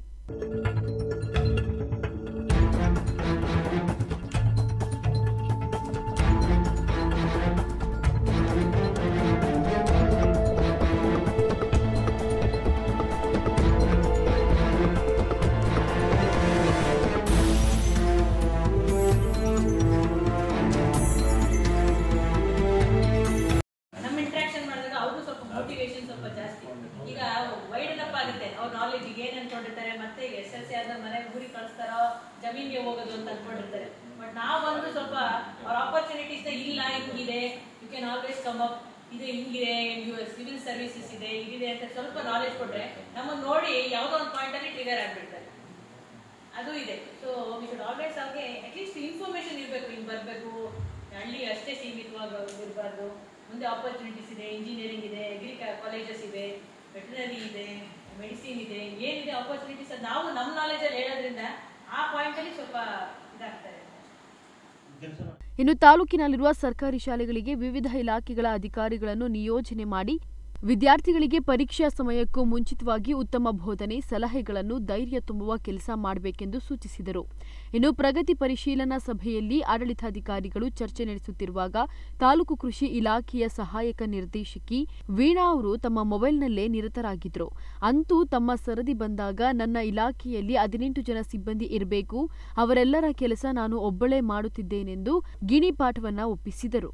ನಮ್ಮ ಇಂಟ್ರಾಕ್ಷನ್ ಮಾಡಿದಾಗ ಅವ್ರಿಗೂ ಸ್ವಲ್ಪ ಮೋಟಿವೇಶನ್ ಸ್ವಲ್ಪ ಜಾಸ್ತಿ ಈಗ ವೈಡ್ ಅಪ್ ಆಗುತ್ತೆ ಅವ್ರ ನಾಲೆಜ್ ಏನ್ ಅನ್ಕೊಂಡಿರ್ತಾರೆ ಮತ್ತೆ ಎಸ್ ಎಲ್ ಸಿ ಆದ ಮನೆ ಊರಿಗೆ ಕಳಿಸ್ತಾರೋ ಜಮೀನ್ಗೆ ಹೋಗೋದು ಅಂತ ಅನ್ಕೊಂಡಿರ್ತಾರೆ ಬಟ್ ನಾವು ಬಂದು ಸ್ವಲ್ಪ ಅವ್ರ ಆಪರ್ಚುನಿಟೀಸ್ ಇಲ್ಲ ಹಿಂಗಿದೆ you can always come up ಇದು ಹಿಂಗಿದೆ ಸಿವಿಲ್ ಸರ್ವಿಸಸ್ ಇದೆ ಇದಿದೆ ಅಂತ ಸ್ವಲ್ಪ ನಾಲೆಜ್ ಕೊಟ್ರೆ ನಮ್ಮನ್ನ ನೋಡಿ ಯಾವುದೋ ಒಂದು ಪಾಯಿಂಟ್ ಅಲ್ಲಿ ಟ್ರಿಗರ್ ಆಗ್ಬಿಡ್ತಾರೆ ಅದು ಇದೆ ಸೊ ವಿ ಶುಡ್ ಆಲ್ವೇಸ್ ಅವ್ರಿಗೆ ಅಟ್ಲೀಸ್ಟ್ ಇನ್ಫಾರ್ಮೇಶನ್ ಇರಬೇಕು ಹಿಂಗೆ ಬರಬೇಕು ಹಳ್ಳಿ ಅಷ್ಟೇ ಸೀಮಿತವಾಗಿ ಇರಬಾರ್ದು ಮುಂದೆ ಆಪರ್ಚುನಿಟೀಸ್ ಇದೆ ಇಂಜಿನಿಯರಿಂಗ್ ಇದೆ ಅಗ್ರಿ ಕಾಲೇಜಸ್ ಇದೆ ವೆಟನರಿ ಇದೆ ಮೆಡಿಸಿನ್ ಇದೆ ಏನಿದೆ ಆಪರ್ಚುನಿಟೀಸ್ ಅದು ನಾವು ನಮ್ಮ ನಾಲೆಜಲ್ಲಿ ಹೇಳೋದ್ರಿಂದ ಆ ಪಾಯಿಂಟಲ್ಲಿ ಸ್ವಲ್ಪ ಇದಾಗ್ತಾರೆ ಇನ್ನು ತಾಲೂಕಿನಲ್ಲಿರುವ ಸರ್ಕಾರಿ ಶಾಲೆಗಳಿಗೆ ವಿವಿಧ ಇಲಾಖೆಗಳ ಅಧಿಕಾರಿಗಳನ್ನು ನಿಯೋಜನೆ ಮಾಡಿ ವಿದ್ಯಾರ್ಥಿಗಳಿಗೆ ಪರೀಕ್ಷಾ ಸಮಯಕ್ಕೂ ಮುಂಚಿತವಾಗಿ ಉತ್ತಮ ಬೋಧನೆ ಸಲಹೆಗಳನ್ನು ಧೈರ್ಯ ತುಂಬುವ ಕೆಲಸ ಮಾಡಬೇಕೆಂದು ಸೂಚಿಸಿದರು ಇನ್ನು ಪ್ರಗತಿ ಪರಿಶೀಲನಾ ಸಭೆಯಲ್ಲಿ ಆಡಳಿತಾಧಿಕಾರಿಗಳು ಚರ್ಚೆ ನಡೆಸುತ್ತಿರುವಾಗ ತಾಲೂಕು ಕೃಷಿ ಇಲಾಖೆಯ ಸಹಾಯಕ ನಿರ್ದೇಶಕಿ ವೀಣಾ ಅವರು ತಮ್ಮ ಮೊಬೈಲ್ನಲ್ಲೇ ನಿರತರಾಗಿದ್ರು ಅಂತೂ ತಮ್ಮ ಸರದಿ ಬಂದಾಗ ನನ್ನ ಇಲಾಖೆಯಲ್ಲಿ ಹದಿನೆಂಟು ಜನ ಸಿಬ್ಬಂದಿ ಇರಬೇಕು ಅವರೆಲ್ಲರ ಕೆಲಸ ನಾನು ಒಬ್ಬಳೇ ಮಾಡುತ್ತಿದ್ದೇನೆಂದು ಗಿಣಿಪಾಠವನ್ನ ಒಪ್ಪಿಸಿದರು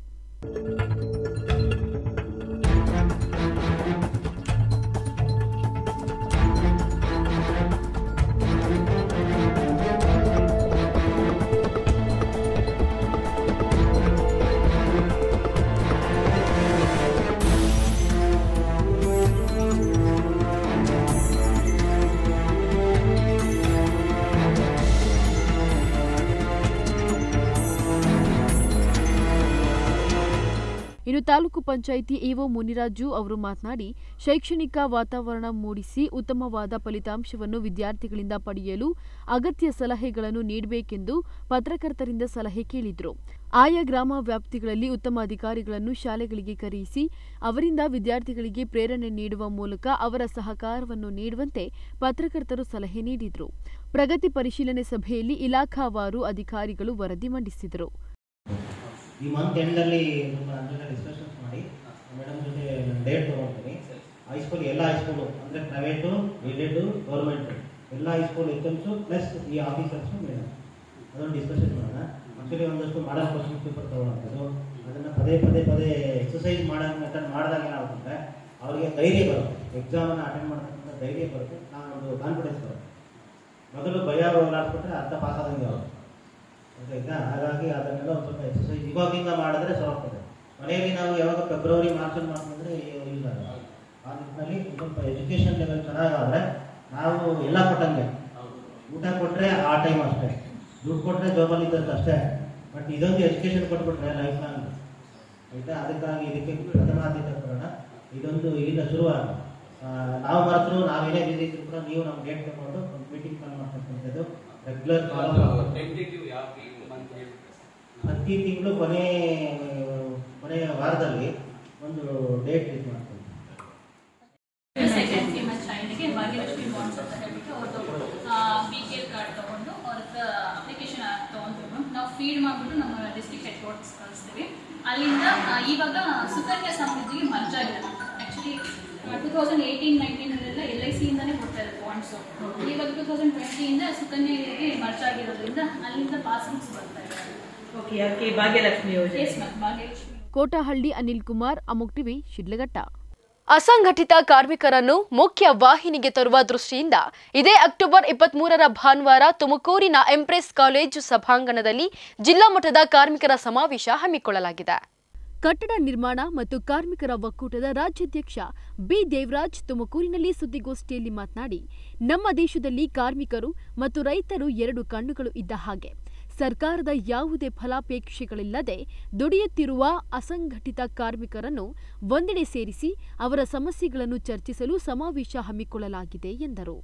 ಇನ್ನು ತಾಲೂಕು ಪಂಚಾಯಿತಿ ಇಒ ಮುನಿರಾಜು ಅವರು ಮಾತನಾಡಿ ಶೈಕ್ಷಣಿಕ ವಾತಾವರಣ ಮೂಡಿಸಿ ಉತ್ತಮವಾದ ಫಲಿತಾಂಶವನ್ನು ವಿದ್ಯಾರ್ಥಿಗಳಿಂದ ಪಡೆಯಲು ಅಗತ್ಯ ಸಲಹೆಗಳನ್ನು ನೀಡಬೇಕೆಂದು ಪತ್ರಕರ್ತರಿಂದ ಸಲಹೆ ಕೇಳಿದ್ರು ಆಯಾ ಗ್ರಾಮ ವ್ಯಾಪ್ತಿಗಳಲ್ಲಿ ಉತ್ತಮ ಅಧಿಕಾರಿಗಳನ್ನು ಶಾಲೆಗಳಿಗೆ ಕರೆಯಿಸಿ ಅವರಿಂದ ವಿದ್ಯಾರ್ಥಿಗಳಿಗೆ ಪ್ರೇರಣೆ ನೀಡುವ ಮೂಲಕ ಅವರ ಸಹಕಾರವನ್ನು ನೀಡುವಂತೆ ಪತ್ರಕರ್ತರು ಸಲಹೆ ನೀಡಿದ್ರು ಪ್ರಗತಿ ಪರಿಶೀಲನೆ ಸಭೆಯಲ್ಲಿ ಇಲಾಖಾವಾರು ಅಧಿಕಾರಿಗಳು ವರದಿ ಮಂಡಿಸಿದರು ಈ ಮಂತ್ ಎಂಡಲ್ಲಿ ನಮ್ಮ ಜೊತೆ ಡಿಸ್ಕಷನ್ಸ್ ಮಾಡಿ ಮೇಡಮ್ ಜೊತೆ ಡೇಟ್ ತೊಗೊಳ್ತೀನಿ ಹೈಸ್ಕೂಲ್ ಎಲ್ಲ ಹೈಸ್ಕೂಲು ಅಂದರೆ ಪ್ರೈವೇಟು ಏಡೆಡು ಗೌರ್ಮೆಂಟು ಎಲ್ಲ ಹೈಸ್ಕೂಲ್ ಎಕ್ಸಾಮ್ಸು ಪ್ಲಸ್ ಈ ಆಫೀಸರ್ಸು ಮೇಡಮ್ ಅದನ್ನು ಡಿಸ್ಕಷನ್ ಮಾಡೋಣ ಆ್ಯಕ್ಚುಲಿ ಒಂದಷ್ಟು ಮಾಡಲ್ ಕ್ವಶನ್ ಪೇಪರ್ ತೊಗೊಳೋದು ಅದನ್ನು ಪದೇ ಪದೇ ಪದೇ ಎಕ್ಸಸೈಸ್ ಮಾಡೋ ಮೆಥಡ್ ಮಾಡಿದಾಗ ಏನಾಗುತ್ತೆ ಅವರಿಗೆ ಧೈರ್ಯ ಬರುತ್ತೆ ಎಕ್ಸಾಮನ್ನು ಅಟೆಂಡ್ ಮಾಡ್ತಕ್ಕಂಥ ಧೈರ್ಯ ಬರುತ್ತೆ ನಾವು ಒಂದು ಕಾನ್ಫಿಡೆನ್ಸ್ ಬರುತ್ತೆ ಮೊದಲು ಭಯ ಹೋಗ್ಲಾಡ್ಬಿಟ್ರೆ ಅರ್ಧ ಪಾಸ್ ಆದಂಗೆ ಅವರು ಆಯ್ತಾ ಹಾಗಾಗಿ ಅದನ್ನೆಲ್ಲ ಒಂದು ಸ್ವಲ್ಪ ಎಕ್ಸಸೈಸ್ ಇವಾಗಿಂದ ಮಾಡಿದ್ರೆ ಸಾಗ್ತದೆ ಮನೆಯಲ್ಲಿ ನಾವು ಯಾವಾಗ ಫೆಬ್ರವರಿ ಮಾರ್ಚಲ್ಲಿ ಮಾಡ್ಕೊಂಡ್ರೆ ಯೂಸ್ ಆಗಲ್ಲ ಆ ನಿಟ್ಟಿನಲ್ಲಿ ಒಂದ್ ಸ್ವಲ್ಪ ಎಜುಕೇಷನ್ ಲೆವೆಲ್ ಚೆನ್ನಾಗಾದ್ರೆ ನಾವು ಎಲ್ಲ ಕೊಟ್ಟಂಗೆ ಊಟ ಕೊಟ್ಟರೆ ಆ ಟೈಮ್ ಅಷ್ಟೇ ದುಡ್ಡು ಕೊಟ್ಟರೆ ಜಾಬಲ್ಲಿ ಇದ್ದದ್ದು ಅಷ್ಟೇ ಬಟ್ ಇದೊಂದು ಎಜುಕೇಷನ್ ಕೊಟ್ಬಿಟ್ರೆ ಲೈಫ್ ಲಾಂಗ್ ಆಯ್ತಾ ಅದಕ್ಕಾಗಿ ಇದಕ್ಕೆ ಪ್ರಥಮ ಆದ್ಯತೆ ಕೊಡೋಣ ಇದೊಂದು ಇಲ್ಲಿಂದ ಶುರುವಾಗ ನಾವು ಮಾತ್ರ ನಾವೇನೇ ಬಿಸಿ ಇದ್ರು ಕೂಡ ನೀವು ನಮ್ಮ ಡೇಟ್ ತಗೊಂಡು ಒಂದು ಮೀಟಿಂಗ್ ಕಾಲ್ ಮಾಡ್ತಕ್ಕಂಥದ್ದು ರೆಗ್ಯುಲರ್ ಫಾಲೋ ಪ್ರತಿ ತಿಂಗಳು ಕೊನೆ ಕೊನೆಯ ವಾರದಲ್ಲಿ ಒಂದು ಡೇಟ್ ಇದು ಮಾಡ್ತೀವಿ ಸೆಕೆಂಡ್ ಫೇಮಸ್ ಚೈಲ್ಡ್ಗೆ ಭಾಗ್ಯಲಕ್ಷ್ಮಿ ಬಾಂಡ್ಸ್ ಅಂತ ಹೇಳ್ಬಿಟ್ಟು ಅವ್ರದ್ದು ಬಿ ಕೆ ಎಲ್ ಕಾರ್ಡ್ ತೊಗೊಂಡು ಅವ್ರ ಹತ್ರ ಅಪ್ಲಿಕೇಶನ್ ತೊಗೊಂಡು ನಾವು ಫೀಡ್ ಮಾಡಿಬಿಟ್ಟು ನಮ್ಮ ಡಿಸ್ಟ್ರಿಕ್ಟ್ ಹೆಡ್ ಕ್ವಾರ್ಟರ್ಸ್ ಕಳಿಸ್ತೀವಿ ಅಲ್ಲಿಂದ ಆ, ಇವಾಗ ಸುಕನ್ಯಾ ಸಮೃದ್ಧಿಗೆ ಮರ್ಜ್ ಆಗಿದೆ ಆ್ಯಕ್ಚುಲಿ ಟೂ ತೌಸಂಡ್ ಏಯ್ಟೀನ್ ನೈನ್ಟೀನಲ್ಲೆಲ್ಲ ಎಲ್ ಐ ಸಿಯಿಂದನೇ ಕೊಡ್ತಾ ಇರೋದು ಬಾಂಡ್ಸು ಇವಾಗ ಟೂ ತೌಸಂಡ್ ಟ್ವೆಂಟಿಯಿಂದ ಸುಕನ್ಯಾಗೆ ಮರ್ಜ್ ಆಗಿರೋದ್ರಿಂದ ಅಲ್ಲಿಂದ ಪಾಸ್ಬುಕ್ಸ್ ಬರ್ತಾ ಇದೆ ಓಕೆ ಯಾಕೆ ಭಾಗ್ಯಲಕ್ಷ್ಮಿ ಯೋಜನೆ yes ma'am Bhagyalakshmi Kotahalli Anil Kumar Amuk TV Shidlaghatta ಅಸಂಘಟಿತ ಕಾರ್ಮಿಕರನ್ನು ಮುಖ್ಯ ವಾಹಿನಿಗೆ ತರುವ ದೃಷ್ಟಿಯಿಂದ ಇದೇ ಅಕ್ಟೋಬರ್ ಇಪ್ಪತ್ಮೂರರ ಭಾನುವಾರ ತುಮಕೂರಿನ ಎಂಪ್ರೆಸ್ ಕಾಲೇಜು ಸಭಾಂಗಣದಲ್ಲಿ ಜಿಲ್ಲಾ ಮಟ್ಟದ ಕಾರ್ಮಿಕರ ಸಮಾವೇಶ ಹಮ್ಮಿಕೊಳ್ಳಲಾಗಿದೆ ಕಟ್ಟಡ ನಿರ್ಮಾಣ ಮತ್ತು ಕಾರ್ಮಿಕರ ಒಕ್ಕೂಟದ ರಾಜ್ಯಾಧ್ಯಕ್ಷ ಬಿ ದೇವರಾಜ್ ತುಮಕೂರಿನಲ್ಲಿ ಸುದ್ದಿಗೋಷ್ಠಿಯಲ್ಲಿ ಮಾತನಾಡಿ ನಮ್ಮ ದೇಶದಲ್ಲಿ ಕಾರ್ಮಿಕರು ಮತ್ತು ರೈತರು ಎರಡು ಕಣ್ಣುಗಳು ಇದ್ದ ಹಾಗೆ ಸರ್ಕಾರದ ಯಾವುದೇ ಫಲಾಪೇಕ್ಷೆಗಳಿಲ್ಲದೆ ದುಡಿಯುತ್ತಿರುವ ಅಸಂಘಟಿತ ಕಾರ್ಮಿಕರನ್ನು ಒಂದೆಡೆ ಸೇರಿಸಿ ಅವರ ಸಮಸ್ಯೆಗಳನ್ನು ಚರ್ಚಿಸಲು ಸಮಾವೇಶ ಹಮ್ಮಿಕೊಳ್ಳಲಾಗಿದೆ ಎಂದರು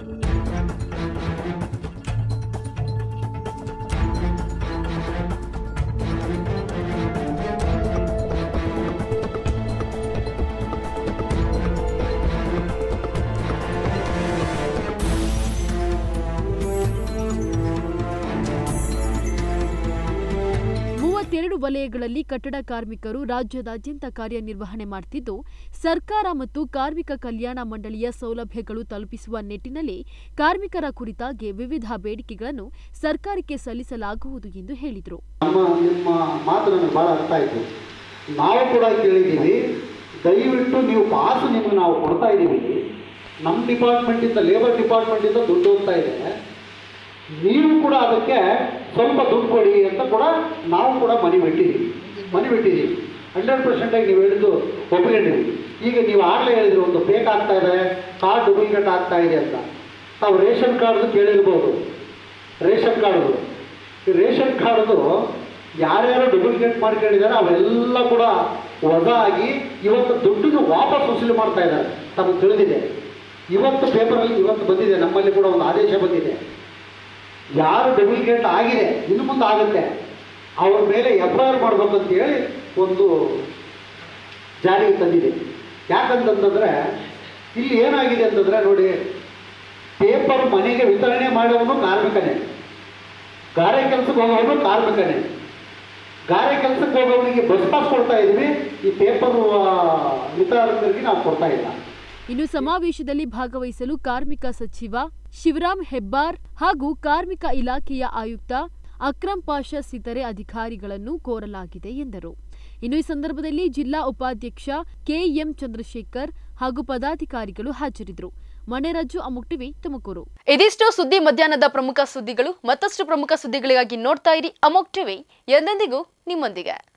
ಮೂವತ್ತೆರಡು ವಲಯಗಳಲ್ಲಿ ಕಟ್ಟಡ ಕಾರ್ಮಿಕರು ರಾಜ್ಯದಾದ್ಯಂತ ಕಾರ್ಯನಿರ್ವಹಣೆ ಮಾಡುತ್ತಿದ್ದು ಸರ್ಕಾರ ಮತ್ತು ಕಾರ್ಮಿಕ ಕಲ್ಯಾಣ ಮಂಡಳಿಯ ಸೌಲಭ್ಯಗಳು ತಲುಪಿಸುವ ನಿಟ್ಟಿನಲ್ಲಿ ಕಾರ್ಮಿಕರ ಕುರಿತಾಗಿ ವಿವಿಧ ಬೇಡಿಕೆಗಳನ್ನು ಸರ್ಕಾರಕ್ಕೆ ಸಲ್ಲಿಸಲಾಗುವುದು ಎಂದು ಹೇಳಿದರು ನಮ್ಮ ನಿಮ್ಮ ಮಾತು ನನಗೆ ಭಾಳ ಅರ್ಥ ಆಯಿತು ನಾವು ಕೂಡ ಕೇಳಿದ್ದೀವಿ ದಯವಿಟ್ಟು ನೀವು ಪಾಸು ನಿಮಗೆ ನಾವು ಕೊಡ್ತಾ ಇದ್ದೀವಿ ನಮ್ಮ ಡಿಪಾರ್ಟ್ಮೆಂಟಿಂದ ಲೇಬರ್ ಡಿಪಾರ್ಟ್ಮೆಂಟಿಂದ ದುಡ್ಡು ಹೋಗ್ತಾ ಇದೆ ನೀವು ಕೂಡ ಅದಕ್ಕೆ ಸ್ವಲ್ಪ ದುಡ್ಡು ಕೊಡಿ ಅಂತ ಕೂಡ ನಾವು ಕೂಡ ಮನೆ ಬಿಟ್ಟಿದ್ದೀವಿ ಮನೆ ಬಿಟ್ಟಿದ್ದೀವಿ ಹಂಡ್ರೆಡ್ ಪರ್ಸೆಂಟಾಗಿ ನೀವು ಹೇಳಿದ್ದು ಒಪ್ಕೊಂಡಿದ್ದೀವಿ ಈಗ ನೀವು ಆಗಲೇ ಹೇಳಿದ್ರಿ ಒಂದು ಫೇಕ್ ಆಗ್ತಾ ಇದೆ ಕಾರ್ಡ್ ಡೂಪ್ಲಿಕೇಟ್ ಆಗ್ತಾ ಇದೆ ಅಂತ ತಾವು ರೇಷನ್ ಕಾರ್ಡ್ದು ಕೇಳಿರ್ಬೋದು ರೇಷನ್ ಕಾರ್ಡ್ದು ಈ ರೇಷನ್ ಕಾರ್ಡ್ದು ಯಾರ್ಯಾರು ಡೂಪ್ಲಿಕೇಟ್ ಮಾಡ್ಕೊಂಡಿದ್ದಾರೆ ಅವೆಲ್ಲ ಕೂಡ ಹೊಸ ಆಗಿ ಇವತ್ತು ದುಡ್ಡನ್ನು ವಾಪಸ್ ವಸೂಲಿ ಮಾಡ್ತಾ ಇದ್ದಾರೆ ತಮಗೆ ತಿಳಿದಿದೆ ಇವತ್ತು ಪೇಪರಲ್ಲಿ ಇವತ್ತು ಬಂದಿದೆ ನಮ್ಮಲ್ಲಿ ಕೂಡ ಒಂದು ಆದೇಶ ಬಂದಿದೆ ಯಾರು ಡೂಪ್ಲಿಕೇಟ್ ಆಗಿದೆ ಇನ್ನು ಮುಂದೆ ಆಗುತ್ತೆ ಅವ್ರ ಮೇಲೆ ಎಫ್ ಐ ಆರ್ ಮಾಡ್ಬೇಕಂತ ಹೇಳಿ ಒಂದು ಜಾರಿಗೆ ತಂದಿದೆ ಯಾಕಂತಂದ್ರೆ ಇಲ್ಲಿ ಏನಾಗಿದೆ ಅಂತಂದ್ರೆ ನೋಡಿ ಪೇಪರ್ ಮನೆಗೆ ವಿತರಣೆ ಮಾಡೋನು ಕಾರ್ಮಿಕನೇ ಗಾರೆ ಕೆಲಸಕ್ಕೆ ಹೋಗೋನು ಕಾರ್ಮಿಕನೇ ಗಾರೆ ಕೆಲಸಕ್ಕೆ ಹೋಗೋವನಿಗೆ ಬಸ್ ಪಾಸ್ ಕೊಡ್ತಾ ಇದ್ವಿ ಈ ಪೇಪರ್ ವಿತರಕರಿಗೆ ನಾವು ಕೊಡ್ತಾ ಇಲ್ಲ ಇನ್ನು ಸಮಾವೇಶದಲ್ಲಿ ಭಾಗವಹಿಸಲು ಕಾರ್ಮಿಕ ಸಚಿವ ಶಿವರಾಮ್ ಹೆಬ್ಬಾರ್ ಹಾಗೂ ಕಾರ್ಮಿಕ ಇಲಾಖೆಯ ಆಯುಕ್ತ ಅಕ್ರಮ್ ಪಾಷಾ ಇತರೆ ಅಧಿಕಾರಿಗಳನ್ನು ಕೋರಲಾಗಿದೆ ಎಂದರು ಇನ್ನು ಈ ಸಂದರ್ಭದಲ್ಲಿ ಜಿಲ್ಲಾ ಉಪಾಧ್ಯಕ್ಷ ಕೆಎಂ ಚಂದ್ರಶೇಖರ್ ಹಾಗೂ ಪದಾಧಿಕಾರಿಗಳು ಹಾಜರಿದ್ದರು ಮಣೆರಾಜು ಅಮುಕ್ ಟಿವಿ ತುಮಕೂರು ಇದಿಷ್ಟು ಸುದ್ದಿ ಮಧ್ಯಾಹ್ನದ ಪ್ರಮುಖ ಸುದ್ದಿಗಳು ಮತ್ತಷ್ಟು ಪ್ರಮುಖ ಸುದ್ದಿಗಳಿಗಾಗಿ ನೋಡ್ತಾ ಇರಿ ಅಮೋಕ್ ಟಿವಿ ಎಂದೆಂದಿಗೂ ನಿಮ್ಮೊಂದಿಗೆ